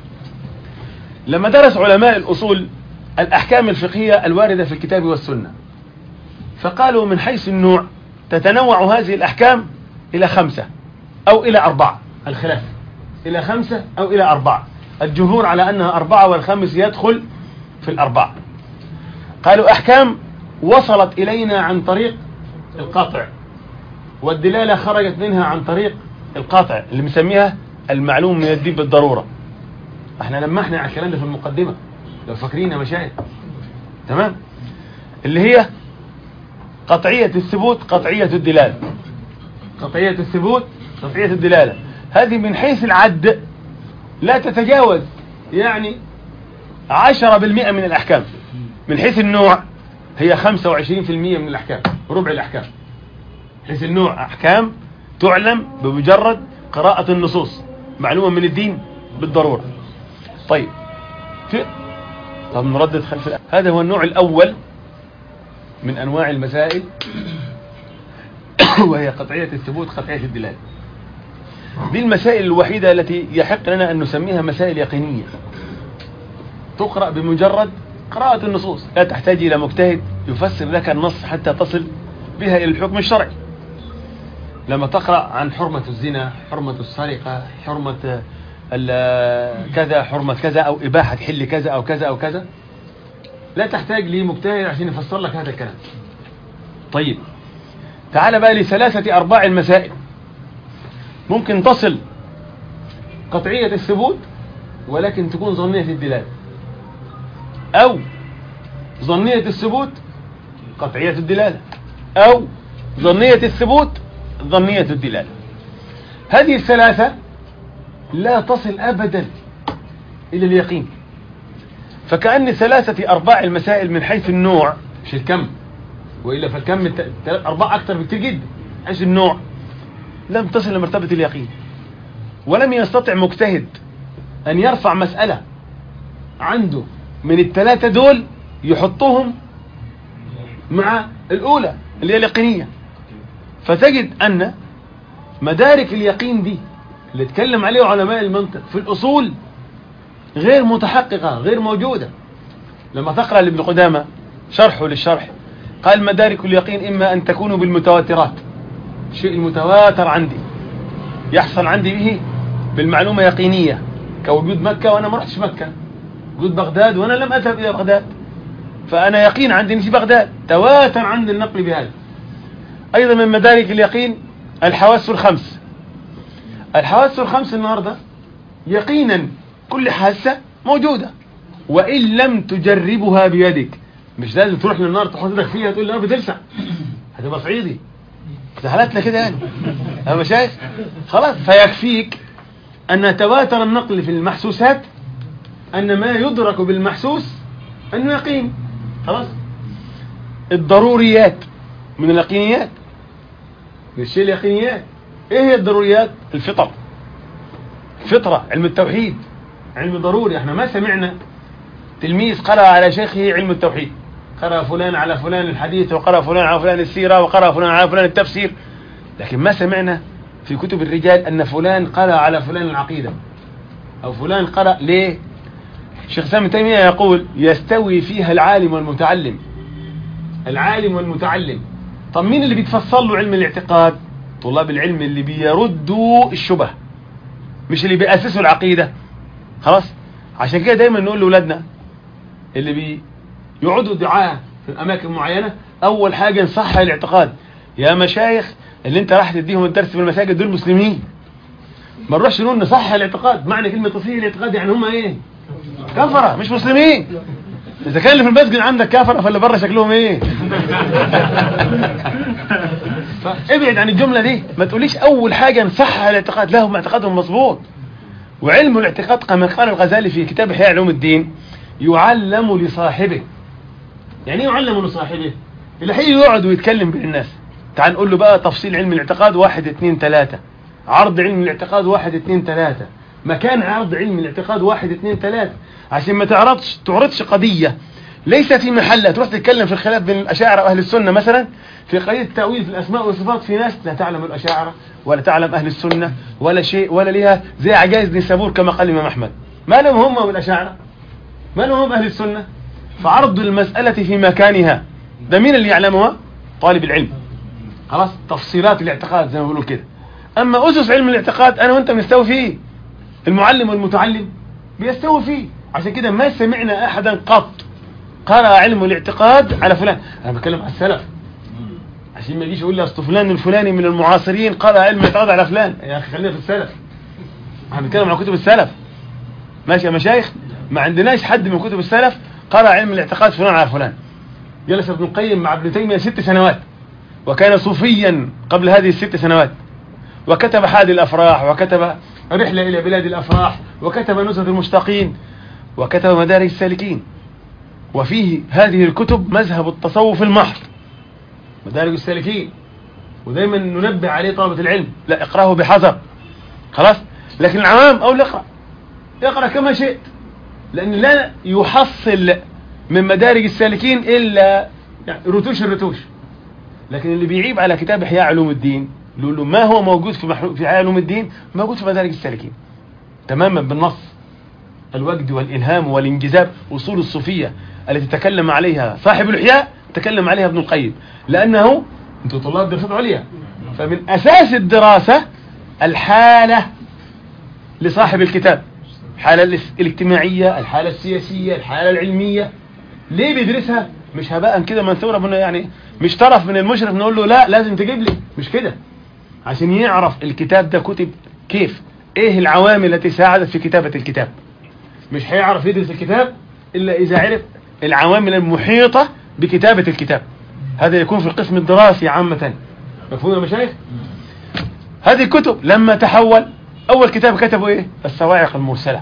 لما درس علماء الاصول الاحكام الفقهية الواردة في الكتاب والسنة فقالوا من حيث النوع تتنوع هذه الاحكام الى خمسة او الى اربعة الخلاف الى خمسة او الى اربعة الجمهور على انها اربعة والخامس يدخل في الاربعة قالوا احكام وصلت الينا عن طريق القاطع والدلالة خرجت منها عن طريق القاطع اللي مسميها المعلوم من الدين بالضرورة احنا لمحنا على الكلام ده في المقدمة لو فاكرين يا مشايخ تمام اللي هي قطعية الثبوت قطعية الدلالة قطعية الثبوت قطعية الدلالة هذه من حيث العد لا تتجاوز يعني عشرة بالمئة من الأحكام من حيث النوع هي خمسة وعشرين في المئة من الأحكام ربع الأحكام حيث النوع أحكام تعلم بمجرد قراءة النصوص معلومة من الدين بالضرورة طيب في طب نردد خلف الأ... هذا هو النوع الأول من أنواع المسائل وهي قطعية الثبوت قطعية الدلالة دي المسائل الوحيدة التي يحق لنا أن نسميها مسائل يقينية تقرأ بمجرد قراءة النصوص لا تحتاج إلى مجتهد يفسر لك النص حتى تصل بها إلى الحكم الشرعي لما تقرأ عن حرمة الزنا حرمة السرقة حرمة كذا حرمة كذا أو إباحة حل كذا أو كذا أو كذا لا تحتاج لمجتهد عشان يفسر لك هذا الكلام طيب تعال بقى لثلاثة أرباع المسائل ممكن تصل قطعية الثبوت ولكن تكون ظنية الدلالة أو ظنية الثبوت قطعية الدلالة أو ظنية الثبوت ظنية الدلالة هذه الثلاثة لا تصل أبدا إلى اليقين فكأن ثلاثة أرباع المسائل من حيث النوع مش الكم وإلا فالكم أرباع أكثر بكثير جدا حيث النوع لم تصل لمرتبة اليقين ولم يستطع مجتهد أن يرفع مسألة عنده من الثلاثة دول يحطهم مع الأولى اللي هي اليقينية فتجد أن مدارك اليقين دي اللي اتكلم عليه علماء المنطق في الأصول غير متحققة غير موجودة لما تقرأ لابن قدامة شرحه للشرح قال مدارك اليقين إما أن تكون بالمتواترات الشيء المتواتر عندي يحصل عندي به بالمعلومة يقينية كوجود مكة وأنا ما رحتش مكة وجود بغداد وأنا لم أذهب إلى بغداد فأنا يقين عندي في بغداد تواتر عندي النقل بهذا أيضا من مدارك اليقين الحواس الخمس الحواس الخمس النهاردة يقينا كل حاسة موجودة وإن لم تجربها بيدك مش لازم تروح للنار تحط ايدك فيها تقول النار بتلسع هتبقى صعيدي حالاتنا كده يعني أما شايف خلاص فيكفيك أن تواتر النقل في المحسوسات أن ما يدرك بالمحسوس أنه يقين خلاص الضروريات من اليقينيات من الشيء اليقينيات ايه هي الضروريات الفطر فطرة علم التوحيد علم ضروري احنا ما سمعنا تلميذ قرأ على شيخه علم التوحيد قرأ فلان على فلان الحديث وقرأ فلان على فلان السيرة وقرأ فلان على فلان التفسير لكن ما سمعنا في كتب الرجال أن فلان قرأ على فلان العقيدة أو فلان قرأ ليه شيخ سامي تيمية يقول يستوي فيها العالم والمتعلم العالم والمتعلم طب مين اللي بيتفصل له علم الاعتقاد طلاب العلم اللي بيردوا الشبه مش اللي بيأسسوا العقيدة خلاص عشان كده دايما نقول لأولادنا اللي بي يقعدوا دعاء في أماكن معينة أول حاجة نصحح الاعتقاد يا مشايخ اللي انت راح تديهم الدرس في المساجد دول مسلمين ما نروحش نقول نصحح الاعتقاد معنى كلمة تصحيح الاعتقاد يعني هم ايه كفرة مش مسلمين اذا كان اللي في المسجد عندك كفرة فاللي بره شكلهم ايه فابعد عن الجملة دي ما تقوليش اول حاجة نصحح الاعتقاد لهم اعتقادهم مظبوط وعلم الاعتقاد كما قال الغزالي في كتاب احياء علوم الدين يعلم لصاحبه يعني ايه يعلم لصاحبه اللي حي يقعد ويتكلم بين الناس تعال نقول له بقى تفصيل علم الاعتقاد واحد اتنين تلاتة عرض علم الاعتقاد واحد اتنين تلاتة مكان عرض علم الاعتقاد واحد اتنين تلاتة عشان ما تعرضش تعرضش قضية ليست في محلها تروح تتكلم في الخلاف بين الأشاعرة وأهل السنة مثلا في قضية التأويل في الأسماء والصفات في ناس لا تعلم الأشاعرة ولا تعلم أهل السنة ولا شيء ولا ليها زي عجائز نسابور كما قال الإمام أحمد ما لهم هم والأشاعرة ما لهم هم أهل السنة فعرض المسألة في مكانها ده مين اللي يعلمها طالب العلم خلاص تفصيلات الاعتقاد زي ما بيقولوا كده أما أسس علم الاعتقاد أنا وأنت بنستوي فيه المعلم والمتعلم بيستوي فيه عشان كده ما سمعنا أحدا قط قرأ علم الاعتقاد على فلان أنا بتكلم على السلف عشان ما يجيش يقول لي أصل فلان الفلاني من المعاصرين قرأ علم الاعتقاد على فلان يا أخي خلينا في السلف احنا بنتكلم على كتب السلف ماشي يا مشايخ ما عندناش حد من كتب السلف قرأ علم الاعتقاد فلان على فلان جلس ابن القيم مع ابن تيمية ست سنوات وكان صوفيا قبل هذه الست سنوات وكتب حادي الأفراح وكتب رحلة إلى بلاد الأفراح وكتب نزهة المشتاقين وكتب مدارج السالكين وفيه هذه الكتب مذهب التصوف المحض مدارج السالكين ودايما ننبه عليه طلبة العلم لا اقراه بحذر خلاص لكن العوام أو اقرأ اقرأ كما شئت لأن لا يحصل من مدارج السالكين إلا يعني رتوش الرتوش لكن اللي بيعيب على كتاب إحياء علوم الدين له ما هو موجود في محلو في إحياء علوم الدين موجود في مدارج السالكين تماما بالنص الوجد والإلهام والانجذاب أصول الصوفية التي تكلم عليها صاحب الإحياء تكلم عليها ابن القيم لأنه أنتم طلاب دراسات عليا فمن أساس الدراسة الحالة لصاحب الكتاب الحالة الاجتماعية الحالة السياسية الحالة العلمية ليه بيدرسها مش هباء كده منثورة منه يعني مش طرف من المشرف نقول له لا لازم تجيب لي مش كده عشان يعرف الكتاب ده كتب كيف ايه العوامل التي ساعدت في كتابة الكتاب مش هيعرف يدرس الكتاب الا اذا عرف العوامل المحيطة بكتابة الكتاب هذا يكون في القسم الدراسي عامة مفهوم يا مشايخ هذه الكتب لما تحول اول كتاب كتبه ايه الصواعق المرسلة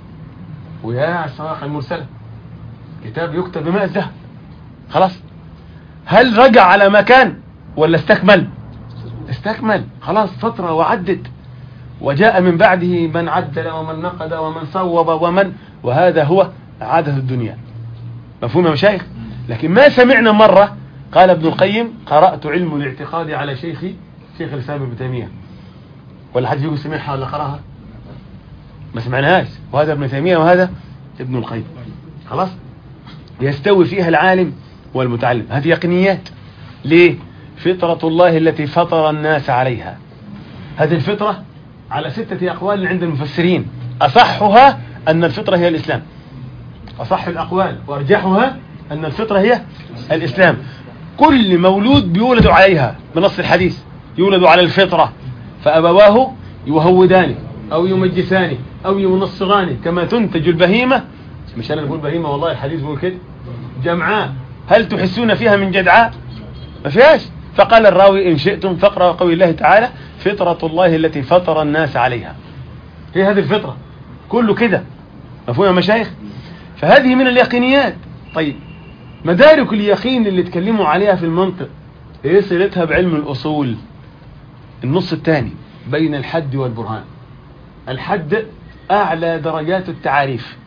ويا الصواعق المرسلة كتاب يكتب بماء الذهب خلاص هل رجع على ما كان ولا استكمل استكمل خلاص فترة وعدت وجاء من بعده من عدل ومن نقد ومن صوب ومن وهذا هو عادة الدنيا مفهوم يا مشايخ لكن ما سمعنا مرة قال ابن القيم قرأت علم الاعتقاد على شيخي شيخ الإسلام ابن تيمية ولا حد يقول سمعها ولا قرأها ما سمعناهاش وهذا ابن تيمية وهذا ابن القيم خلاص يستوي فيها العالم والمتعلم هذه يقينيات ليه فطرة الله التي فطر الناس عليها هذه الفطرة على ستة أقوال عند المفسرين أصحها أن الفطرة هي الإسلام أصح الأقوال وأرجحها أن الفطرة هي الإسلام كل مولود بيولد عليها بنص الحديث يولد على الفطرة فأبواه يهودانه أو يمجسانه أو ينصرانه كما تنتج البهيمة مش أنا نقول بهيمة والله الحديث بيقول كده جمعاء هل تحسون فيها من جدعاء ما فيهاش فقال الراوي إن شئتم فاقرأوا قول الله تعالى فطرة الله التي فطر الناس عليها هي هذه الفطرة كله كده مفهوم يا مشايخ فهذه من اليقينيات طيب مدارك اليقين اللي تكلموا عليها في المنطق ايه صلتها بعلم الأصول النص الثاني بين الحد والبرهان الحد أعلى درجات التعاريف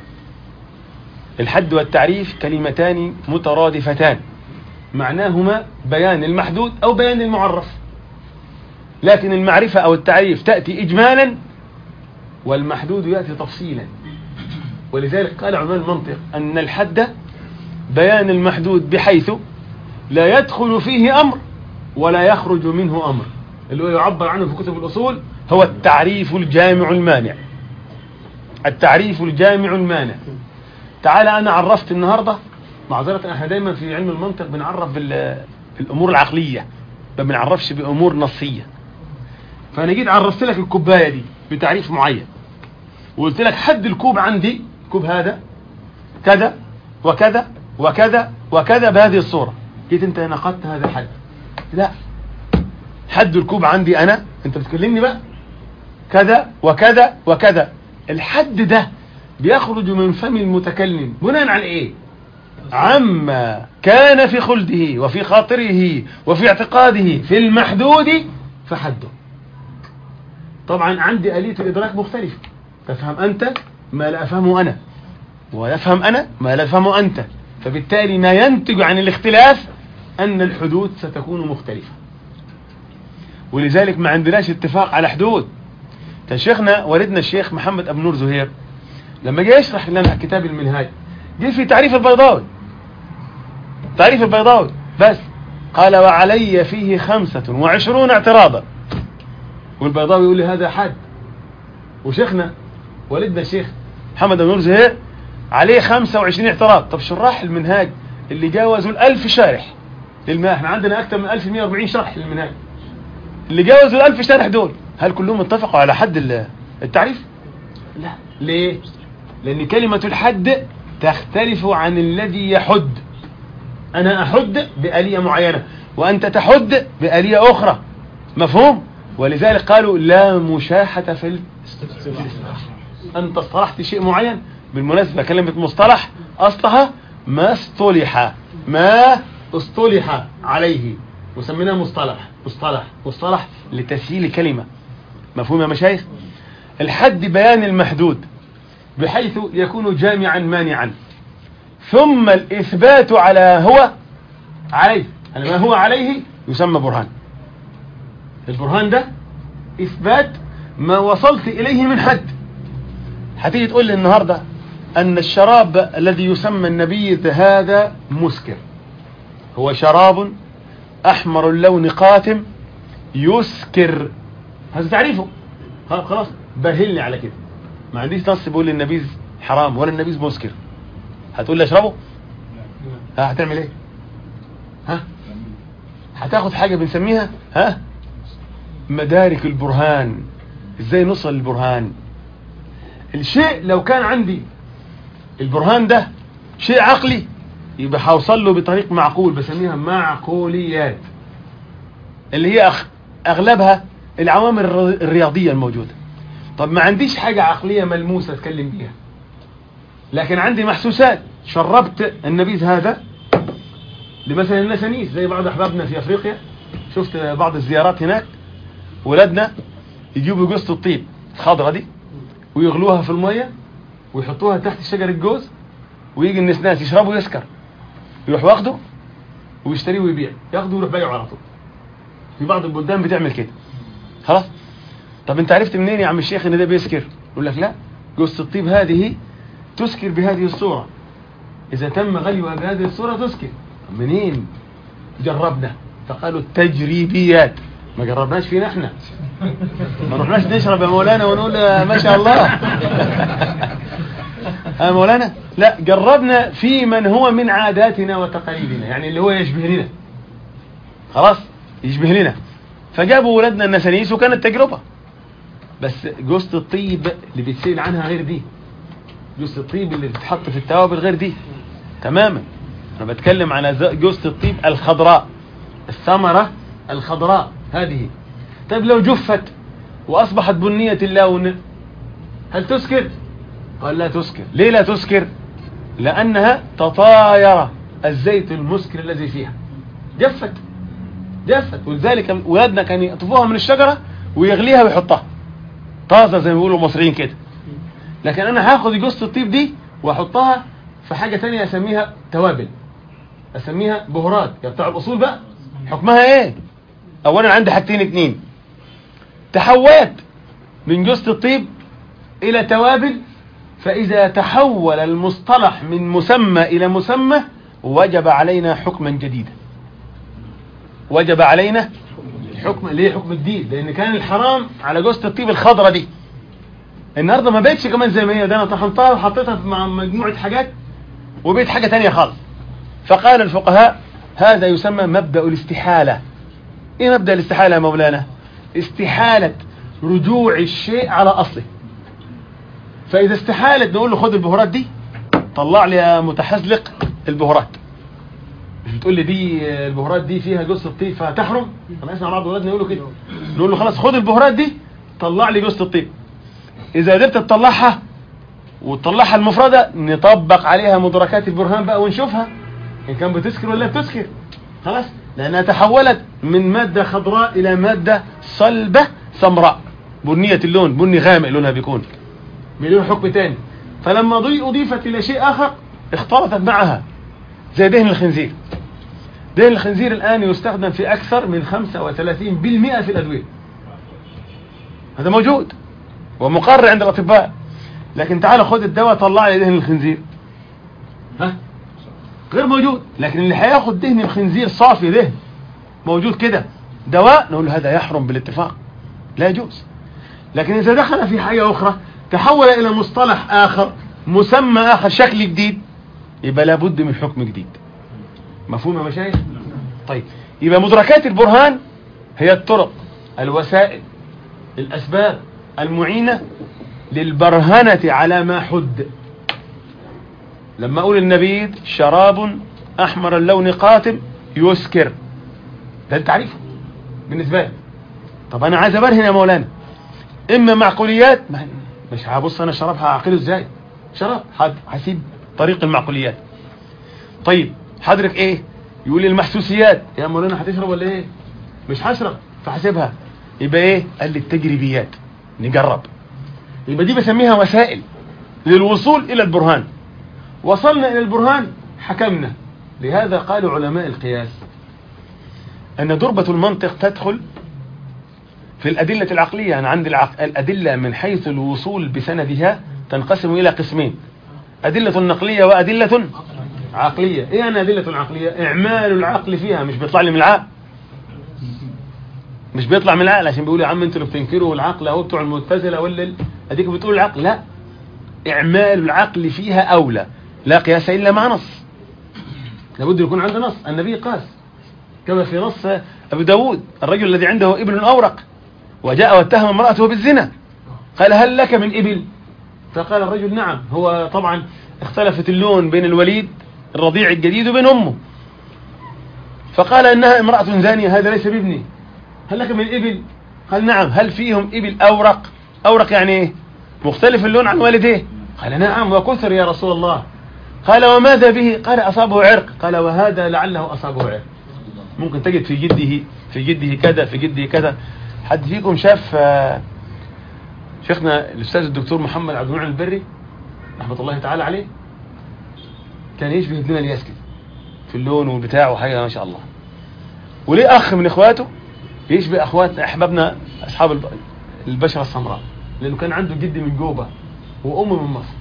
الحد والتعريف كلمتان مترادفتان معناهما بيان المحدود أو بيان المعرف لكن المعرفة أو التعريف تأتي إجمالا والمحدود يأتي تفصيلا ولذلك قال علماء المنطق أن الحد بيان المحدود بحيث لا يدخل فيه أمر ولا يخرج منه أمر اللي هو يعبر عنه في كتب الأصول هو التعريف الجامع المانع التعريف الجامع المانع تعالى أنا عرفت النهاردة معذرة احنا دايما في علم المنطق بنعرف بالأمور العقلية ما بنعرفش بأمور نصية فأنا جيت عرفت لك الكوباية دي بتعريف معين وقلت لك حد الكوب عندي كوب هذا كذا وكذا وكذا وكذا بهذه الصورة جيت انت نقدت هذا الحد لا حد الكوب عندي انا انت بتكلمني بقى كذا وكذا وكذا الحد ده بيخرج من فم المتكلم بناء على ايه عما كان في خلده وفي خاطره وفي اعتقاده في المحدود فحده طبعا عندي آلية الإدراك مختلفة تفهم أنت ما لا أفهمه أنا ويفهم أنا ما لا أفهمه أنت فبالتالي ما ينتج عن الاختلاف أن الحدود ستكون مختلفة ولذلك ما عندناش اتفاق على حدود كان شيخنا والدنا الشيخ محمد أبو نور زهير لما جاء يشرح لنا كتاب المنهاج جه في تعريف البيضاوي تعريف البيضاوي بس قال وعلي فيه خمسة وعشرون اعتراضا والبيضاوي يقول لي هذا حد وشيخنا والدنا الشيخ محمد بن نور زهير عليه 25 اعتراض طب شراح المنهاج اللي جاوزوا الألف شارح للماء احنا عندنا أكثر من 1140 شرح للمنهاج اللي جاوزوا الألف شارح دول هل كلهم اتفقوا على حد التعريف لا ليه لأن كلمة الحد تختلف عن الذي يحد أنا أحد بآلية معينة وأنت تحد بآلية أخرى مفهوم ولذلك قالوا لا مشاحة في الاصطلاح أنت اصطلحت شيء معين بالمناسبة كلمة مصطلح أصلها ما اصطلح ما اصطلح عليه وسميناه مصطلح مصطلح مصطلح لتسهيل كلمة مفهوم يا مشايخ الحد بيان المحدود بحيث يكون جامعا مانعا ثم الإثبات على هو عليه على ما هو عليه يسمى برهان البرهان ده إثبات ما وصلت إليه من حد هتيجي تقول لي النهاردة أن الشراب الذي يسمى النبيذ هذا مسكر هو شراب أحمر اللون قاتم يسكر هذا تعريفه خلاص بهلني على كده ما عنديش نص بيقول النبيذ حرام ولا النبيذ مسكر هتقول لي اشربه ها هتعمل ايه ها هتاخد حاجة بنسميها ها مدارك البرهان ازاي نوصل للبرهان الشيء لو كان عندي البرهان ده شيء عقلي يبقى هوصل له بطريق معقول بسميها معقوليات اللي هي اغلبها العوامل الرياضية الموجودة طب ما عنديش حاجة عقلية ملموسة اتكلم بيها لكن عندي محسوسات شربت النبيذ هذا لمثلا النسانيس زي بعض احبابنا في افريقيا شفت بعض الزيارات هناك ولادنا يجيبوا جوزة الطيب الخضرة دي ويغلوها في المية ويحطوها تحت شجر الجوز ويجي الناس يشربوا يسكر يروح واخده ويشتريه ويبيع ياخده ويروح بايعه على طول في بعض البلدان بتعمل كده خلاص طب انت عرفت منين يا عم الشيخ ان ده بيسكر يقول لك لا جوزة الطيب هذه تسكر بهذه الصورة اذا تم غليها بهذه الصورة تسكر منين جربنا فقالوا التجريبيات ما جربناش فينا احنا ما رحناش نشرب يا مولانا ونقول ما شاء الله يا مولانا لا جربنا في من هو من عاداتنا وتقاليدنا يعني اللي هو يشبه لنا خلاص يشبه لنا فجابوا ولادنا النسانيس وكانت تجربة بس جوزة الطيب اللي بيتسأل عنها غير دي جوزة الطيب اللي بتتحط في التوابل غير دي تماما انا بتكلم على جوزة الطيب الخضراء الثمرة الخضراء هذه طيب لو جفت واصبحت بنية اللون هل تسكر قال لا تسكر ليه لا تسكر لانها تطاير الزيت المسكر الذي فيها جفت جفت ولذلك ولادنا كانوا يقطفوها من الشجرة ويغليها ويحطها طازة زي ما بيقولوا المصريين كده لكن انا هاخد جوزة الطيب دي واحطها في حاجة تانية اسميها توابل اسميها بهارات يا بتاع الاصول بقى حكمها ايه اولا عندي حاجتين اتنين تحولت من جثة الطيب إلى توابل فإذا تحول المصطلح من مسمى إلى مسمى وجب علينا حكما جديدا وجب علينا حكم ليه حكم الدين لأن كان الحرام على جثة الطيب الخضرة دي النهارده ما بقتش كمان زي ما هي ده انا طحنتها وحطيتها مع مجموعة حاجات وبقت حاجة تانية خالص فقال الفقهاء هذا يسمى مبدأ الاستحالة ايه مبدأ الاستحالة يا مولانا استحالة رجوع الشيء على اصله فاذا استحالت نقول له خد البهارات دي طلع لي يا متحزلق البهارات مش بتقول لي دي البهارات دي فيها جثة الطيب فتحرم انا اسمع بعض ولادنا يقولوا كده نقول له خلاص خد البهارات دي طلع لي جثة الطيب اذا قدرت تطلعها وتطلعها المفردة نطبق عليها مدركات البرهان بقى ونشوفها ان كان بتسكر ولا بتسكر خلاص لانها تحولت من مادة خضراء الى مادة صلبة سمراء بنية اللون بني غامق لونها بيكون بيلون حكم تاني فلما ضي اضيفت الى شيء اخر اختلطت معها زي دهن الخنزير دهن الخنزير الان يستخدم في اكثر من 35% في الادوية هذا موجود ومقرر عند الاطباء لكن تعال خد الدواء طلع لي دهن الخنزير ها غير موجود لكن اللي هياخد دهن الخنزير صافي دهن موجود كده دواء نقول هذا يحرم بالاتفاق لا يجوز لكن اذا دخل في حاجة اخرى تحول الى مصطلح اخر مسمى اخر شكل جديد يبقى لابد من حكم جديد مفهوم يا مشايخ طيب يبقى مدركات البرهان هي الطرق الوسائل الاسباب المعينة للبرهنة على ما حد لما اقول النبيذ شراب احمر اللون قاتم يسكر ده التعريف بالنسبة لي طب انا عايز ابرهن يا مولانا اما معقوليات مش هبص انا شراب هعقله ازاي شراب هسيب طريق المعقوليات طيب حضرتك ايه يقول لي المحسوسيات يا مولانا هتشرب ولا ايه مش هشرب فحسبها يبقى ايه قال لي التجريبيات نجرب يبقى دي بسميها وسائل للوصول الى البرهان وصلنا الى البرهان حكمنا لهذا قالوا علماء القياس ان دربة المنطق تدخل في الأدلة العقلية يعني عند العق... الأدلة من حيث الوصول بسندها تنقسم إلى قسمين أدلة نقلية وأدلة عقلية إيه أنا أدلة عقلية إعمال العقل فيها مش بيطلع لي من العقل مش بيطلع من العقل عشان بيقولوا يا عم انتوا اللي بتنكروا العقل اهو بتوع المعتزله ولا ال... اديك بتقول العقل لا اعمال العقل فيها اولى لا قياس الا مع نص لابد يكون عنده نص النبي قاس كما في نص ابي داود الرجل الذي عنده ابن اورق وجاء واتهم امراته بالزنا قال هل لك من ابل فقال الرجل نعم هو طبعا اختلفت اللون بين الوليد الرضيع الجديد وبين امه فقال انها امراه زانيه هذا ليس بابني هل لك من إبل قال نعم هل فيهم إبل أورق أورق يعني إيه مختلف اللون عن والديه قال نعم وكثر يا رسول الله قال وماذا به قال أصابه عرق قال وهذا لعله أصابه عرق ممكن تجد في جده في جده كذا في جده كذا حد فيكم شاف شيخنا الأستاذ الدكتور محمد عبد المنعم البري رحمة الله تعالى عليه كان يشبه ابننا الياس كده في اللون والبتاع وحاجة ما شاء الله وليه أخ من إخواته يشبه اخوات احبابنا اصحاب البشرة السمراء لانه كان عنده جد من جوبة وام من مصر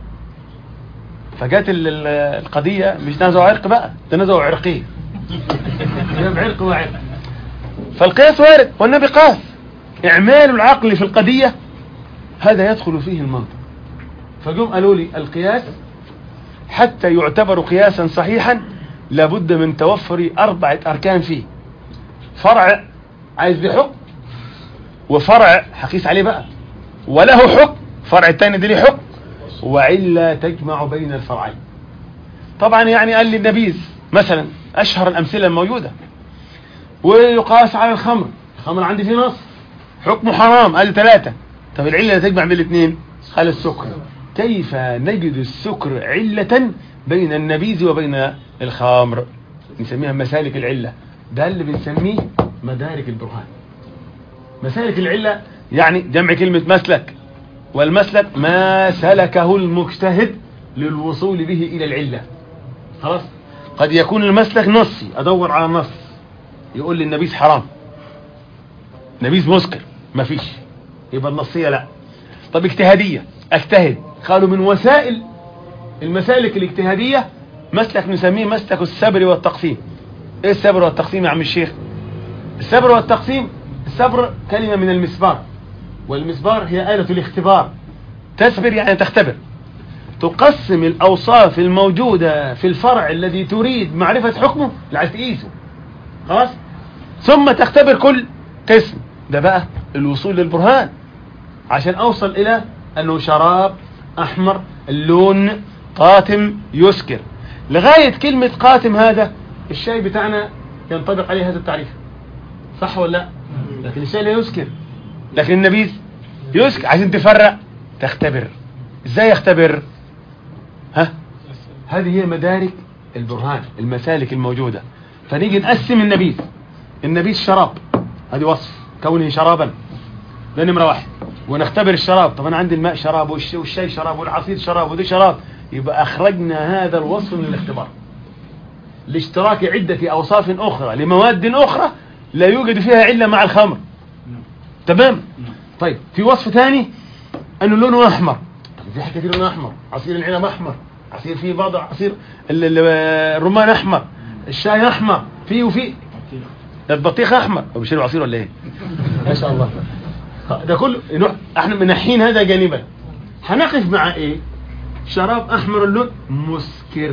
فجات القضية مش نزعوا عرق بقى ده نزعوا عرقين جاب عرق وعرق فالقياس وارد والنبي قاس اعمال العقل في القضية هذا يدخل فيه المنطق فجم قالوا لي القياس حتى يعتبر قياسا صحيحا لابد من توفر أربعة أركان فيه فرع عايز ليه حكم وفرع هقيس عليه بقى وله حكم فرع الثاني دي ليه حكم وعلة تجمع بين الفرعين طبعا يعني قال لي النبيذ مثلا اشهر الامثله الموجوده ويقاس على الخمر الخمر عندي فيه نص حكمه حرام قال ثلاثة طب العلة اللي تجمع بين الاثنين قال السكر كيف نجد السكر علة بين النبيذ وبين الخمر نسميها مسالك العلة ده اللي بنسميه مدارك البرهان مسالك العلة يعني جمع كلمة مسلك والمسلك ما سلكه المجتهد للوصول به إلى العلة خلاص قد يكون المسلك نصي أدور على نص يقول لي النبيذ حرام نبيذ مسكر مفيش يبقى النصية لا طب اجتهادية اجتهد قالوا من وسائل المسالك الاجتهادية مسلك نسميه مسلك السبر والتقسيم ايه السبر والتقسيم يا عم الشيخ السبر والتقسيم السبر كلمة من المسبار والمسبار هي آلة الاختبار تسبر يعني تختبر تقسم الأوصاف الموجودة في الفرع الذي تريد معرفة حكمه اللي عايز تقيسه خلاص ثم تختبر كل قسم ده بقى الوصول للبرهان عشان أوصل إلى أنه شراب أحمر اللون قاتم يسكر لغاية كلمة قاتم هذا الشاي بتاعنا ينطبق عليه هذا التعريف صح ولا لا لكن الشاي لا يسكر لكن النبيذ يسكر عشان تفرق تختبر ازاي يختبر ها هذه هي مدارك البرهان المسالك الموجودة فنيجي نقسم النبيذ النبيذ شراب هذه وصف كونه شرابا ده نمرة واحد ونختبر الشراب طب انا عندي الماء شراب والشاي شراب والعصير شراب وده شراب يبقى اخرجنا هذا الوصف من الاختبار لاشتراك عدة اوصاف اخرى لمواد اخرى لا يوجد فيها علة مع الخمر تمام طيب في وصف ثاني انه لونه احمر طب في حاجه كتير لونه احمر عصير العنب احمر عصير فيه بعض عصير الرمان احمر الشاي احمر فيه وفيه البطيخ احمر هو بيشرب عصير ولا ايه ما شاء الله ده كله احنا منحين هذا جانبا هنقف مع ايه شراب احمر اللون مسكر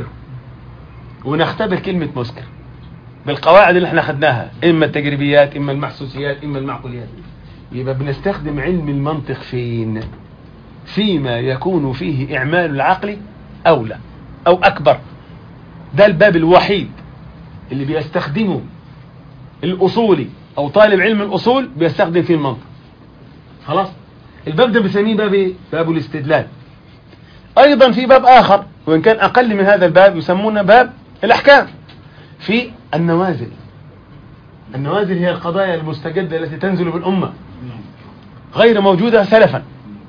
ونختبر كلمة مسكر بالقواعد اللي احنا خدناها اما التجريبيات اما المحسوسيات اما المعقوليات يبقى بنستخدم علم المنطق فين فيما يكون فيه اعمال العقل اولى او اكبر ده الباب الوحيد اللي بيستخدمه الاصولي او طالب علم الاصول بيستخدم فيه المنطق خلاص الباب ده بنسميه باب ايه باب الاستدلال ايضا في باب اخر وان كان اقل من هذا الباب يسمونه باب الاحكام في النوازل النوازل هي القضايا المستجدة التي تنزل بالأمة غير موجودة سلفا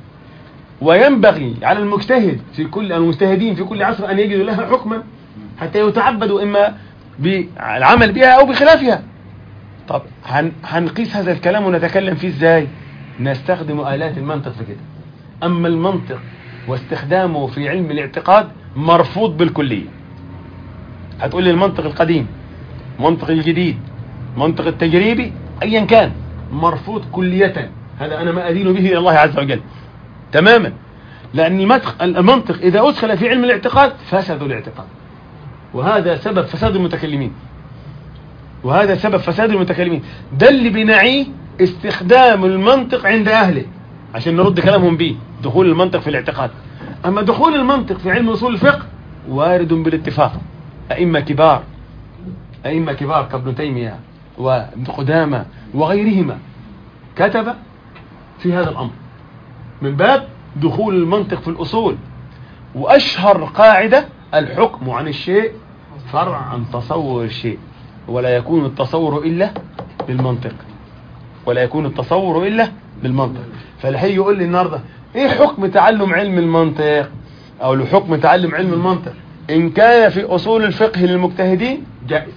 وينبغي على المجتهد في كل المجتهدين في كل عصر أن يجدوا لها حكما حتى يتعبدوا إما بالعمل بها أو بخلافها طب هنقيس هذا الكلام ونتكلم فيه ازاي نستخدم آلات المنطق في كده أما المنطق واستخدامه في علم الاعتقاد مرفوض بالكلية هتقول لي المنطق القديم منطق الجديد منطق التجريبي ايا كان مرفوض كلية هذا انا ما ادين به الى الله عز وجل تماما لان المنطق اذا ادخل في علم الاعتقاد فسد الاعتقاد وهذا سبب فساد المتكلمين وهذا سبب فساد المتكلمين ده اللي بنعيه استخدام المنطق عند اهله عشان نرد كلامهم به دخول المنطق في الاعتقاد اما دخول المنطق في علم اصول الفقه وارد بالاتفاق ائمه كبار ائمه كبار كابن تيميه وابن قدامة وغيرهما كتب في هذا الأمر من باب دخول المنطق في الأصول وأشهر قاعدة الحكم عن الشيء فرع عن تصور الشيء ولا يكون التصور إلا بالمنطق ولا يكون التصور إلا بالمنطق فالحي يقول لي النهاردة ايه حكم تعلم علم المنطق او لحكم تعلم علم المنطق ان كان في اصول الفقه للمجتهدين جائز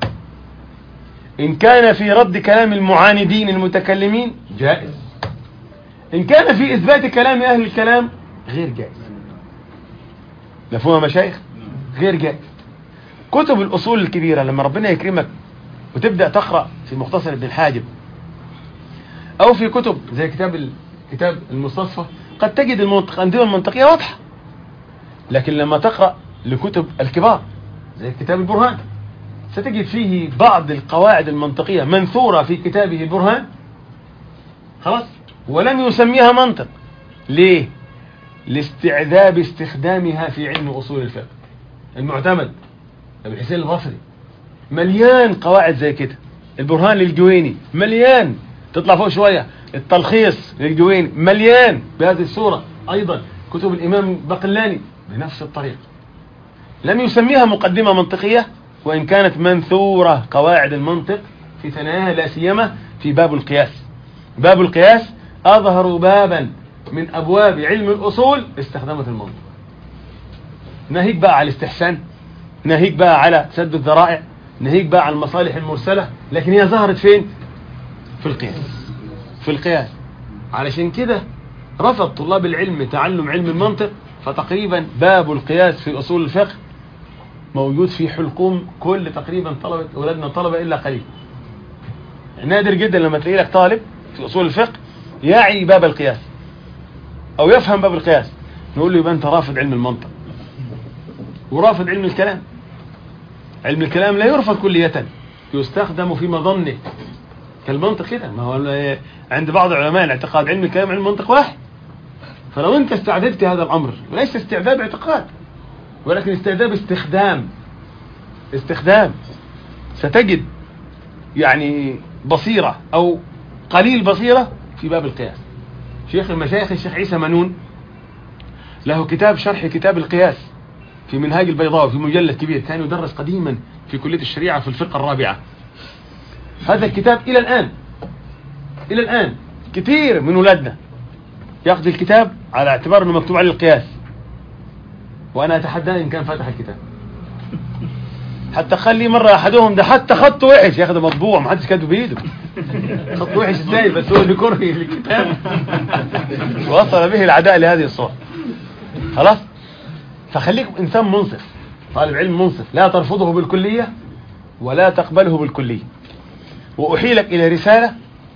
إن كان في رد كلام المعاندين المتكلمين جائز إن كان في إثبات كلام أهل الكلام غير جائز مفهوم مشايخ غير جائز كتب الأصول الكبيرة لما ربنا يكرمك وتبدأ تقرأ في مختصر ابن الحاجب أو في كتب زي كتاب كتاب المستصفى قد تجد المنطق الأندية المنطقية واضحة لكن لما تقرأ لكتب الكبار زي كتاب البرهان ستجد فيه بعض القواعد المنطقية منثورة في كتابه البرهان خلاص ولم يسميها منطق ليه لاستعذاب استخدامها في علم أصول الفقه المعتمد ابن حسين البصري مليان قواعد زي كده البرهان للجويني مليان تطلع فوق شوية التلخيص للجويني مليان بهذه الصورة أيضا كتب الإمام بقلاني بنفس الطريقة لم يسميها مقدمة منطقية وإن كانت منثورة قواعد المنطق في ثناياها لا سيما في باب القياس باب القياس أظهر بابا من أبواب علم الأصول استخدمت المنطق ناهيك بقى على الاستحسان ناهيك بقى على سد الذرائع ناهيك بقى على المصالح المرسلة لكن هي ظهرت فين في القياس في القياس علشان كده رفض طلاب العلم تعلم علم المنطق فتقريبا باب القياس في أصول الفقه موجود في حلقوم كل تقريبا طلبة أولادنا طلبة إلا قليل نادر جدا لما تلاقي لك طالب في أصول الفقه يعي باب القياس أو يفهم باب القياس نقول له يبقى أنت رافض علم المنطق ورافض علم الكلام علم الكلام لا يرفض كلية يستخدم في مظنه كالمنطق كده ما هو عند بعض علماء الاعتقاد علم الكلام علم المنطق واحد فلو انت استعددت هذا الامر ليس استعداد اعتقاد ولكن استعداد استخدام استخدام ستجد يعني بصيرة او قليل بصيرة في باب القياس شيخ المشايخ الشيخ عيسى منون له كتاب شرح كتاب القياس في منهاج البيضاء في مجلد كبير كان يدرس قديما في كلية الشريعة في الفرقة الرابعة هذا الكتاب إلى الآن إلى الآن كثير من ولادنا يأخذ الكتاب على اعتبار أنه مكتوب عليه القياس وأنا أتحدى إن كان فاتح الكتاب حتى خلي مرة أحدهم ده حتى خطه وحش ياخده مطبوع ما حدش كاتبه بإيده خط وحش ازاي بس هو اللي كره الكتاب وصل به العداء لهذه الصورة خلاص فخليك إنسان منصف طالب علم منصف لا ترفضه بالكلية ولا تقبله بالكلية وأحيلك إلى رسالة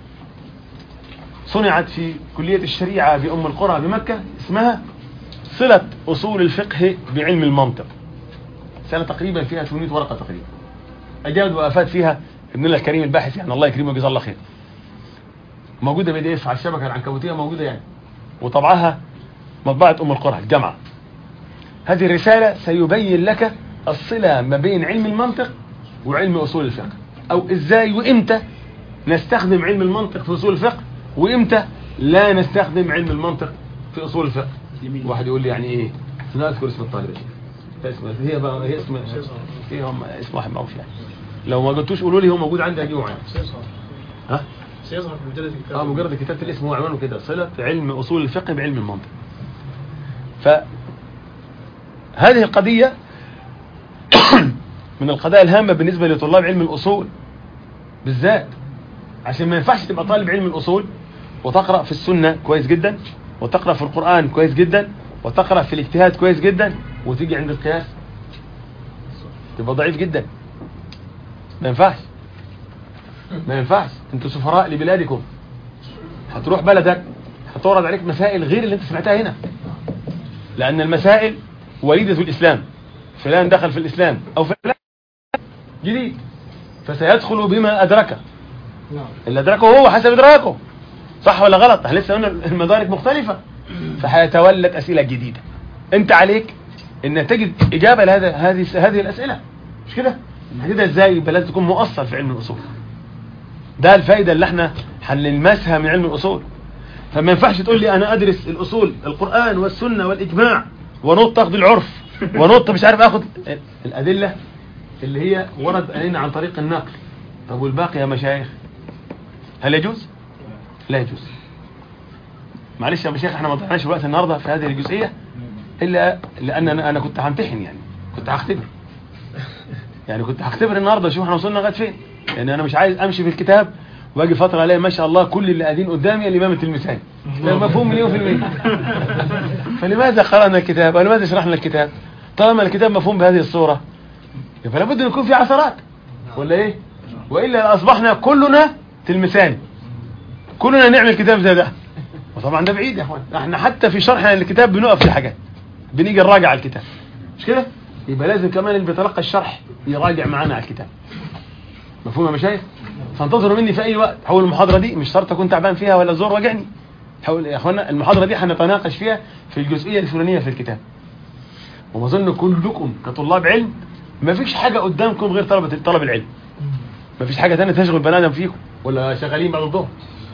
صنعت في كلية الشريعة بأم القرى بمكة اسمها صلة أصول الفقه بعلم المنطق سنة تقريبا فيها 800 ورقة تقريبا أجاد وأفاد فيها ابن الله الكريم الباحث يعني الله يكرمه وجزاه الله خير موجودة بي دي اف على الشبكة العنكبوتية موجودة يعني وطبعها مطبعة أم القرى الجامعة هذه الرسالة سيبين لك الصلة ما بين علم المنطق وعلم أصول الفقه أو إزاي وإمتى نستخدم علم المنطق في أصول الفقه وإمتى لا نستخدم علم المنطق في أصول الفقه واحد يقول لي يعني إيه لا أذكر اسم الطالب اسمه هي بقى هي اسم هي هم اسم واحد معروف يعني لو ما قلتوش قولوا لي هو موجود عندي هجيبه معايا ها سيظهر في مجلد الكتاب اه مجرد كتابة الاسم هو عنوانه كده صلة علم أصول الفقه بعلم المنطق فهذه القضية من القضايا الهامة بالنسبة لطلاب علم الأصول بالذات عشان ما ينفعش تبقى طالب علم الأصول وتقرأ في السنة كويس جدا وتقرأ في القرآن كويس جدا وتقرأ في الاجتهاد كويس جدا وتيجي عند القياس تبقى ضعيف جدا ما ينفعش ما ينفعش انتوا سفراء لبلادكم هتروح بلدك هتورد عليك مسائل غير اللي انت سمعتها هنا لأن المسائل وليدة الإسلام فلان دخل في الإسلام أو فلان جديد فسيدخل بما أدركه نعم اللي أدركه هو حسب إدراكه صح ولا غلط احنا لسه قلنا المدارك مختلفة فهيتولد أسئلة جديدة انت عليك ان تجد إجابة لهذا هذه هذه الأسئلة مش كده هتجدها ازاي يبقى لازم تكون مؤصل في علم الأصول ده الفايدة اللي احنا هنلمسها من علم الأصول فما ينفعش تقول لي انا ادرس الاصول القرآن والسنة والاجماع ونط اخذ العرف ونط مش عارف اخذ الادلة اللي هي ورد علينا عن طريق النقل طب والباقي يا مشايخ هل يجوز لا يجوز معلش يا مشايخ احنا ما ضيعناش الوقت النهارده في هذه الجزئية الا لان انا انا كنت همتحن يعني كنت هختبر يعني كنت هختبر النهارده اشوف احنا وصلنا لغايه فين يعني انا مش عايز امشي في الكتاب واجي فتره الاقي ما شاء الله كل اللي قاعدين قدامي الامام التلمساني ده مفهوم مليون في المية فلماذا قرانا الكتاب ولماذا شرحنا الكتاب طالما الكتاب مفهوم بهذه الصورة فلا بد ان يكون في عثرات ولا ايه والا اصبحنا كلنا تلمساني كلنا نعمل كتاب زي ده وطبعا ده بعيد يا اخوان احنا حتى في شرحنا للكتاب بنقف في حاجات بنيجي نراجع على الكتاب مش كده يبقى لازم كمان اللي بيتلقى الشرح يراجع معانا على الكتاب مفهوم يا مشايخ فانتظروا مني في اي وقت حول المحاضرة دي مش شرط اكون تعبان فيها ولا الزور وجعني حول يا اخوانا المحاضرة دي هنتناقش فيها في الجزئية الفلانية في الكتاب وما اظن كلكم كطلاب علم ما فيش حاجة قدامكم غير طلبة طلب العلم ما فيش حاجة تانية تشغل بني ادم فيكم ولا شغالين بعد الظهر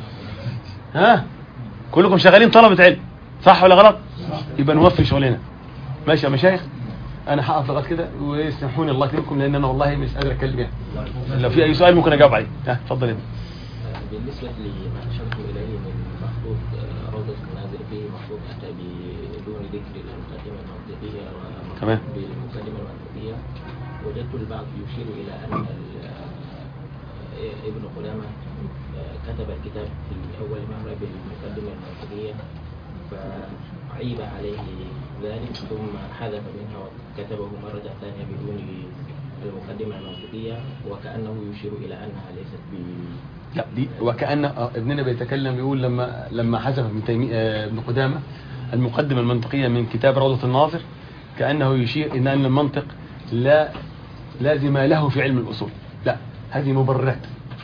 ها كلكم شغالين طلبة علم صح ولا غلط يبقى نوفي شغلنا ماشي يا مشايخ انا هقف لغايه كده ويسامحوني الله يكرمكم لان انا والله مش قادر اتكلم يعني لو في اي سؤال ممكن اجاوب عليه ها اتفضل يا ابني. بالنسبة لما أشرت إليه من مخطوط آه، روضة المنازل فيه مخطوط أتى بدون ذكر المقدمة المنطقية تمام. ومخطوط بالمقدمة المنطقية وجدت البعض يشير إلى أن ال- آه، ابن قدامة آه، كتب الكتاب في أول مرة بالمقدمة المنطقية فعيب عليه ذلك ثم حذف منها وكتبه مرة ثانية بدون المقدمة المنطقية وكأنه يشير إلى أنها ليست ب لا دي وكأن آه، ابننا بيتكلم يقول لما لما حذف ابن تيمية آه، ابن قدامة المقدمة المنطقية من كتاب روضة الناظر كأنه يشير إن أن المنطق لا لازم له في علم الأصول لا هذه مبررات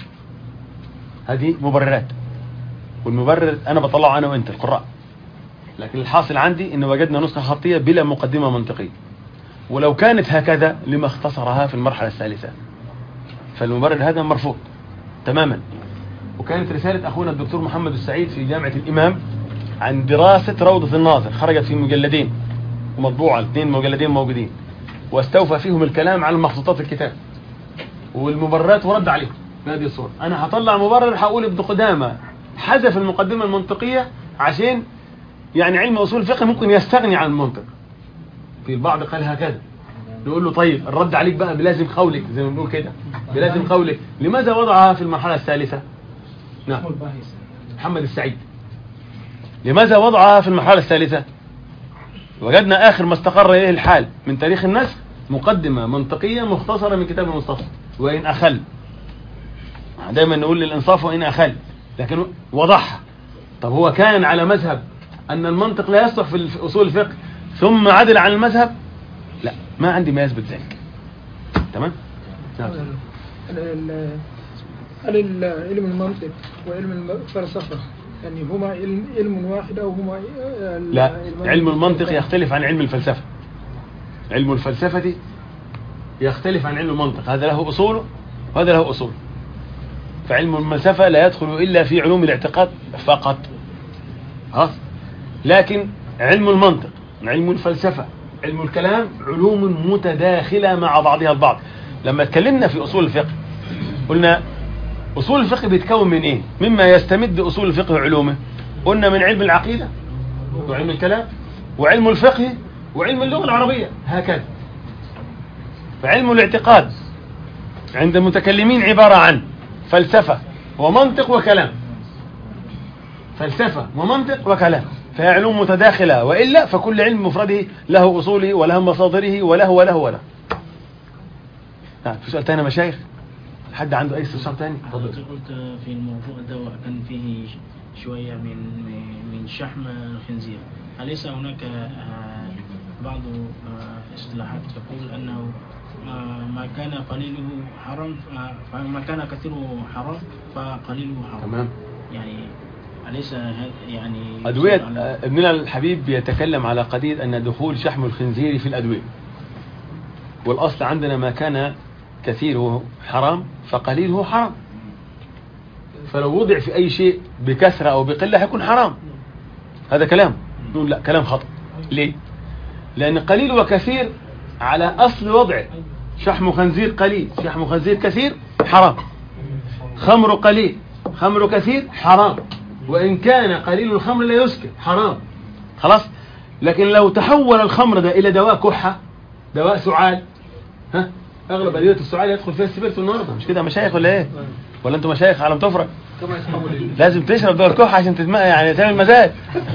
هذه مبررات والمبرر أنا بطلعه أنا وأنت القراء لكن الحاصل عندي إن وجدنا نسخة خطية بلا مقدمة منطقية ولو كانت هكذا لما اختصرها في المرحلة الثالثة فالمبرر هذا مرفوض تماما وكانت رسالة أخونا الدكتور محمد السعيد في جامعة الإمام عن دراسة روضة الناظر خرجت في مجلدين ومطبوعة الاثنين مجلدين موجودين واستوفى فيهم الكلام على مخطوطات الكتاب والمبررات ورد عليهم بهذه الصورة أنا هطلع مبرر هقول ابن قدامة حذف المقدمة المنطقية عشان يعني علم أصول الفقه ممكن يستغني عن المنطق في البعض قال هكذا نقول له طيب الرد عليك بقى بلازم قولك زي ما بنقول كده بلازم قولك لماذا وضعها في المرحلة الثالثة نعم محمد السعيد لماذا وضعها في المرحلة الثالثة وجدنا آخر ما استقر إليه الحال من تاريخ النسخ مقدمة منطقية مختصرة من كتاب المستصفى وإن أخل دايما نقول للإنصاف وإن أخل لكن وضحها طب هو كان على مذهب أن المنطق لا يصلح في أصول الفقه ثم عدل عن المذهب لا ما عندي ما يثبت ذلك تمام نعم. ال- ال- هل ال- علم المنطق وعلم الفلسفة يعني هما علم, علم واحد أو هما ال- لا علمان علم المنطق مختلفان؟ يختلف عن علم الفلسفة علم الفلسفة يختلف عن علم المنطق هذا له أصوله وهذا له أصول فعلم الفلسفة لا يدخل إلا في علوم الاعتقاد فقط خلاص لكن علم المنطق علم الفلسفة علم الكلام علوم متداخلة مع بعضها البعض لما اتكلمنا في أصول الفقه قلنا أصول الفقه بيتكون من إيه مما يستمد أصول الفقه علومه قلنا من علم العقيدة وعلم الكلام وعلم الفقه وعلم اللغة العربية هكذا فعلم الاعتقاد عند المتكلمين عبارة عن فلسفة ومنطق وكلام فلسفة ومنطق وكلام فهي علوم متداخلة وإلا فكل علم مفرده له أصوله وله مصادره وله وله وله نعم في سؤال تاني يا مشايخ حد عنده أي استفسار تاني حضرتك اتفضل قلت في الموضوع ده وكان فيه شوية من من شحم الخنزير أليس هناك آه، بعض آه، اصطلاحات تقول أنه آه، ما كان قليله حرام ف- فما كان كثيره حرام فقليله حرام تمام يعني أليس هذا يعني أدوية على- آه، ابننا الحبيب بيتكلم على قضية أن دخول شحم الخنزير في الأدوية والأصل عندنا ما كان كثيره حرام فقليله حرام فلو وضع في أي شيء بكثرة أو بقلة هيكون حرام هذا كلام نقول لا كلام خطأ ليه لأن قليل وكثير على أصل وضعه شحم خنزير قليل شحم خنزير كثير حرام خمر قليل خمر كثير حرام وإن كان قليل الخمر لا يسكر حرام خلاص لكن لو تحول الخمر ده إلى دواء كحة دواء سعال ها أغلب أدوية السعال يدخل فيها السبيرتو النهارده مش كده يا مشايخ ولا إيه ولا أنتم مشايخ على تفرق كما يتحول ال- لازم تشرب دواء الكحة عشان تدمق يعني تعمل مزاج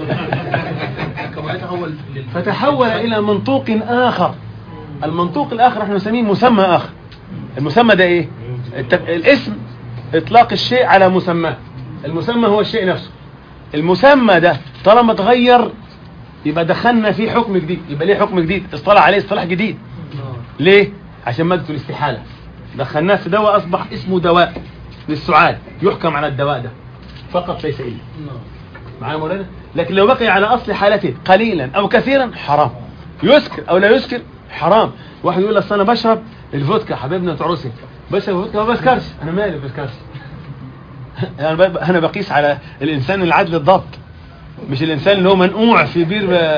كما يتحول لل- فتحول إلى منطوق آخر المنطوق الآخر احنا نسميه مسمى آخر المسمى ده إيه الت- الاسم إطلاق الشيء على مسماه المسمى هو الشيء نفسه المسمى ده طالما اتغير يبقى دخلنا فيه حكم جديد يبقى ليه حكم جديد اصطلح عليه اصطلاح جديد ليه عشان مادة الاستحالة دخلناه في دواء أصبح اسمه دواء للسعال يحكم على الدواء ده فقط ليس إلا نعم. معايا يا مولانا لكن لو بقي على اصل حالته قليلا او كثيرا حرام يسكر او لا يسكر حرام واحد يقول اصل انا بشرب الفودكا حبيبنا تعرسي بشرب الفودكا ما بسكرش انا مالي ما بسكرش انا ب- انا بقيس على الانسان العدل الضبط مش الانسان اللي هو منقوع في بير ب...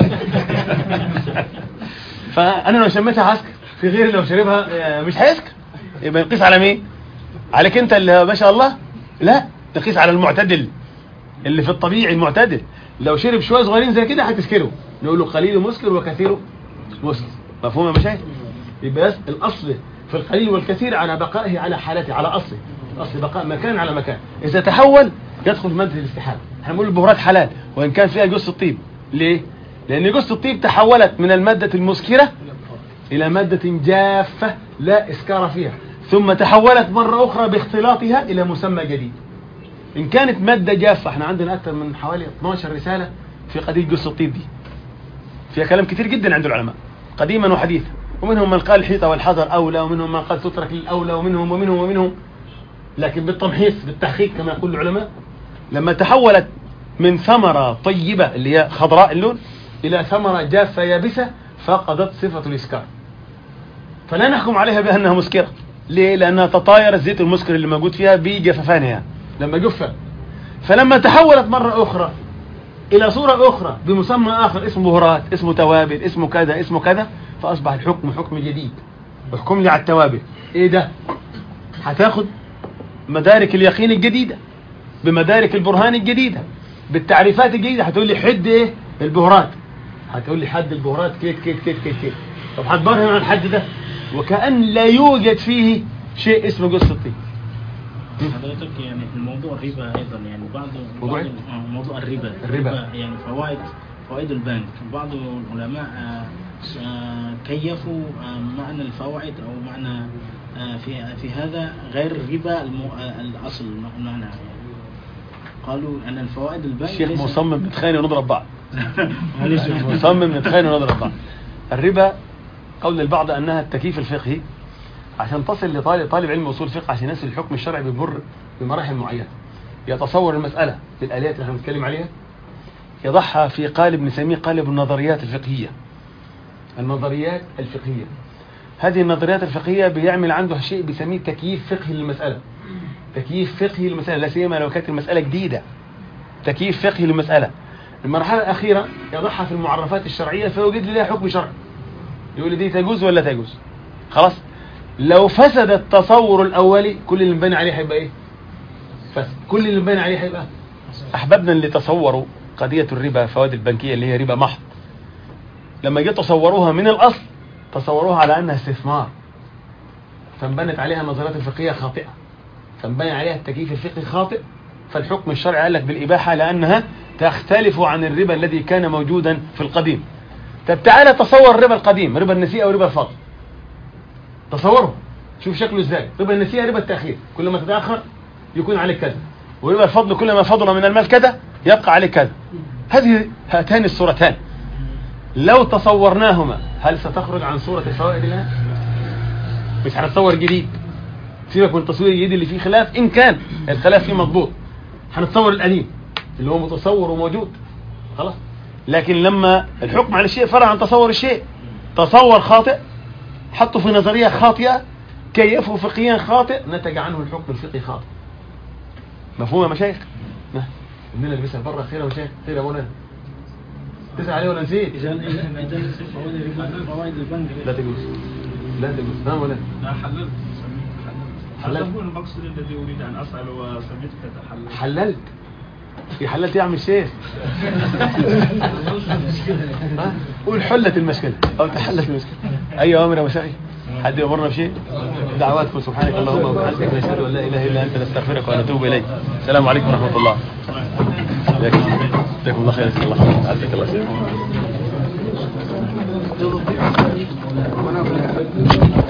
فانا لو شميتها هسكر في غيري لو شربها آه، مش هيسكر يبقى نقيس على مين عليك انت اللي ما شاء الله لا نقيس على المعتدل اللي في الطبيعي المعتدل لو شرب شويه صغيرين زي كده هتسكره نقول له قليل مسكر وكثير مسكر مفهوم يا مشايخ يبقى يس- الاصل في القليل والكثير على بقائه على حالته على اصله اصل بقاء مكان على مكان اذا تحول يدخل في ماده الاستحاله احنا بنقول البهارات حلال وان كان فيها جثه الطيب ليه لان جثه الطيب تحولت من الماده المسكره الى ماده جافه لا اسكار فيها ثم تحولت مره اخرى باختلاطها الى مسمى جديد ان كانت ماده جافه احنا عندنا اكثر من حوالي 12 رساله في قضيه جثه الطيب دي فيها كلام كتير جدا عند العلماء قديما وحديثا ومنهم من قال الحيطة والحذر أولى ومنهم من قال تترك للأولى ومنهم ومنهم ومنهم لكن بالتمحيص بالتحقيق كما يقول العلماء لما تحولت من ثمرة طيبة اللي هي خضراء اللون إلى ثمرة جافة يابسة فقدت صفة الإسكار فلا نحكم عليها بأنها مسكرة ليه؟ لأنها تطاير الزيت المسكر اللي موجود فيها بجففانها لما جفت فلما تحولت مرة أخرى إلى صورة أخرى بمسمى آخر اسمه بهارات اسمه توابل اسمه كذا اسمه كذا فأصبح الحكم حكم جديد احكم لي على التوابل إيه ده هتاخد مدارك اليقين الجديدة بمدارك البرهان الجديدة بالتعريفات الجديدة هتقول لي حد إيه البهارات هتقول لي حد البهارات كيت كيت كيت كيت كيت طب هتبرهن على الحد ده وكأن لا يوجد فيه شيء اسمه جثة الطين حضرتك يعني في موضوع الربا ايضا يعني بعض موضوع بعض إيه؟ آه، موضوع الربا الربا. يعني فوائد فوائد البنك بعض العلماء آه، آه، كيفوا آه، معنى الفوائد او معنى آه، في في هذا غير الربا الم- آه، الاصل معنى يعني قالوا ان الفوائد البنك الشيخ ليس- مصمم نتخانق ونضرب بعض معلش مصمم نتخانق ونضرب بعض الربا قول البعض أنها التكييف الفقهي عشان تصل لطالب طالب علم اصول فقه عشان يصل الحكم الشرعي بيمر بمراحل معينه يتصور المساله بالاليات اللي احنا بنتكلم عليها يضعها في قالب نسميه قالب النظريات الفقهيه النظريات الفقهيه هذه النظريات الفقهيه بيعمل عنده شيء بيسميه تكييف فقهي للمساله تكييف فقهي للمساله لا سيما لو كانت المساله جديده تكييف فقهي للمساله المرحله الاخيره يضعها في المعرفات الشرعيه فيوجد لها حكم شرعي يقول لي دي تجوز ولا تجوز خلاص لو فسد التصور الاولي كل اللي مبني عليه هيبقى ايه فسد كل اللي مبني عليه هيبقى احبابنا اللي تصوروا قضيه الربا فوائد البنكيه اللي هي ربا محض لما جه تصوروها من الاصل تصوروها على انها استثمار فانبنت عليها النظريات الفقهيه خاطئه فانبنى عليها التكييف الفقهي خاطئ فالحكم الشرعي قال لك بالاباحه لانها تختلف عن الربا الذي كان موجودا في القديم طب تعالى تصور الربا القديم ربا النسيئه وربا الفضل تصوره شوف شكله ازاي ربا النسيئه ربا التاخير كل ما تتاخر يكون عليك كذا وربا الفضل كل ما فضل من المال كذا يبقى عليك كذا هذه هاتان الصورتان لو تصورناهما هل ستخرج عن صورة الفوائد الآن؟ مش هنتصور جديد سيبك من التصوير الجديد اللي فيه خلاف إن كان الخلاف فيه مضبوط هنتصور القديم اللي هو متصور وموجود خلاص لكن لما الحكم على الشيء فرع عن تصور الشيء تصور خاطئ حطه في نظرية خاطئة كيفه فقهيا خاطئ نتج عنه الحكم الفقهي خاطئ مفهوم يا مشايخ؟ نعم ابننا اللي بيسأل بره خير يا مشايخ خير يا مولانا تسأل عليه ولا نسيت؟ اذا اذا فوائد الربا فوائد البنك لا تجوز لا تجوز نعم ولا لا حللت حللت. هذا هو المقصد الذي اريد ان اسال وسمعتك تحلل حللت في حللت يا عم الشيخ ها؟ قول حلت المشكلة أو تحلت المشكلة أي أمر يا مشايخ حد يأمرنا بشيء دعواتكم سبحانك اللهم وبحمدك نشهد أن لا إله إلا أنت نستغفرك ونتوب إليك السلام عليكم ورحمة الله جزاكم الله خير جزاك الله خير عزك الله خير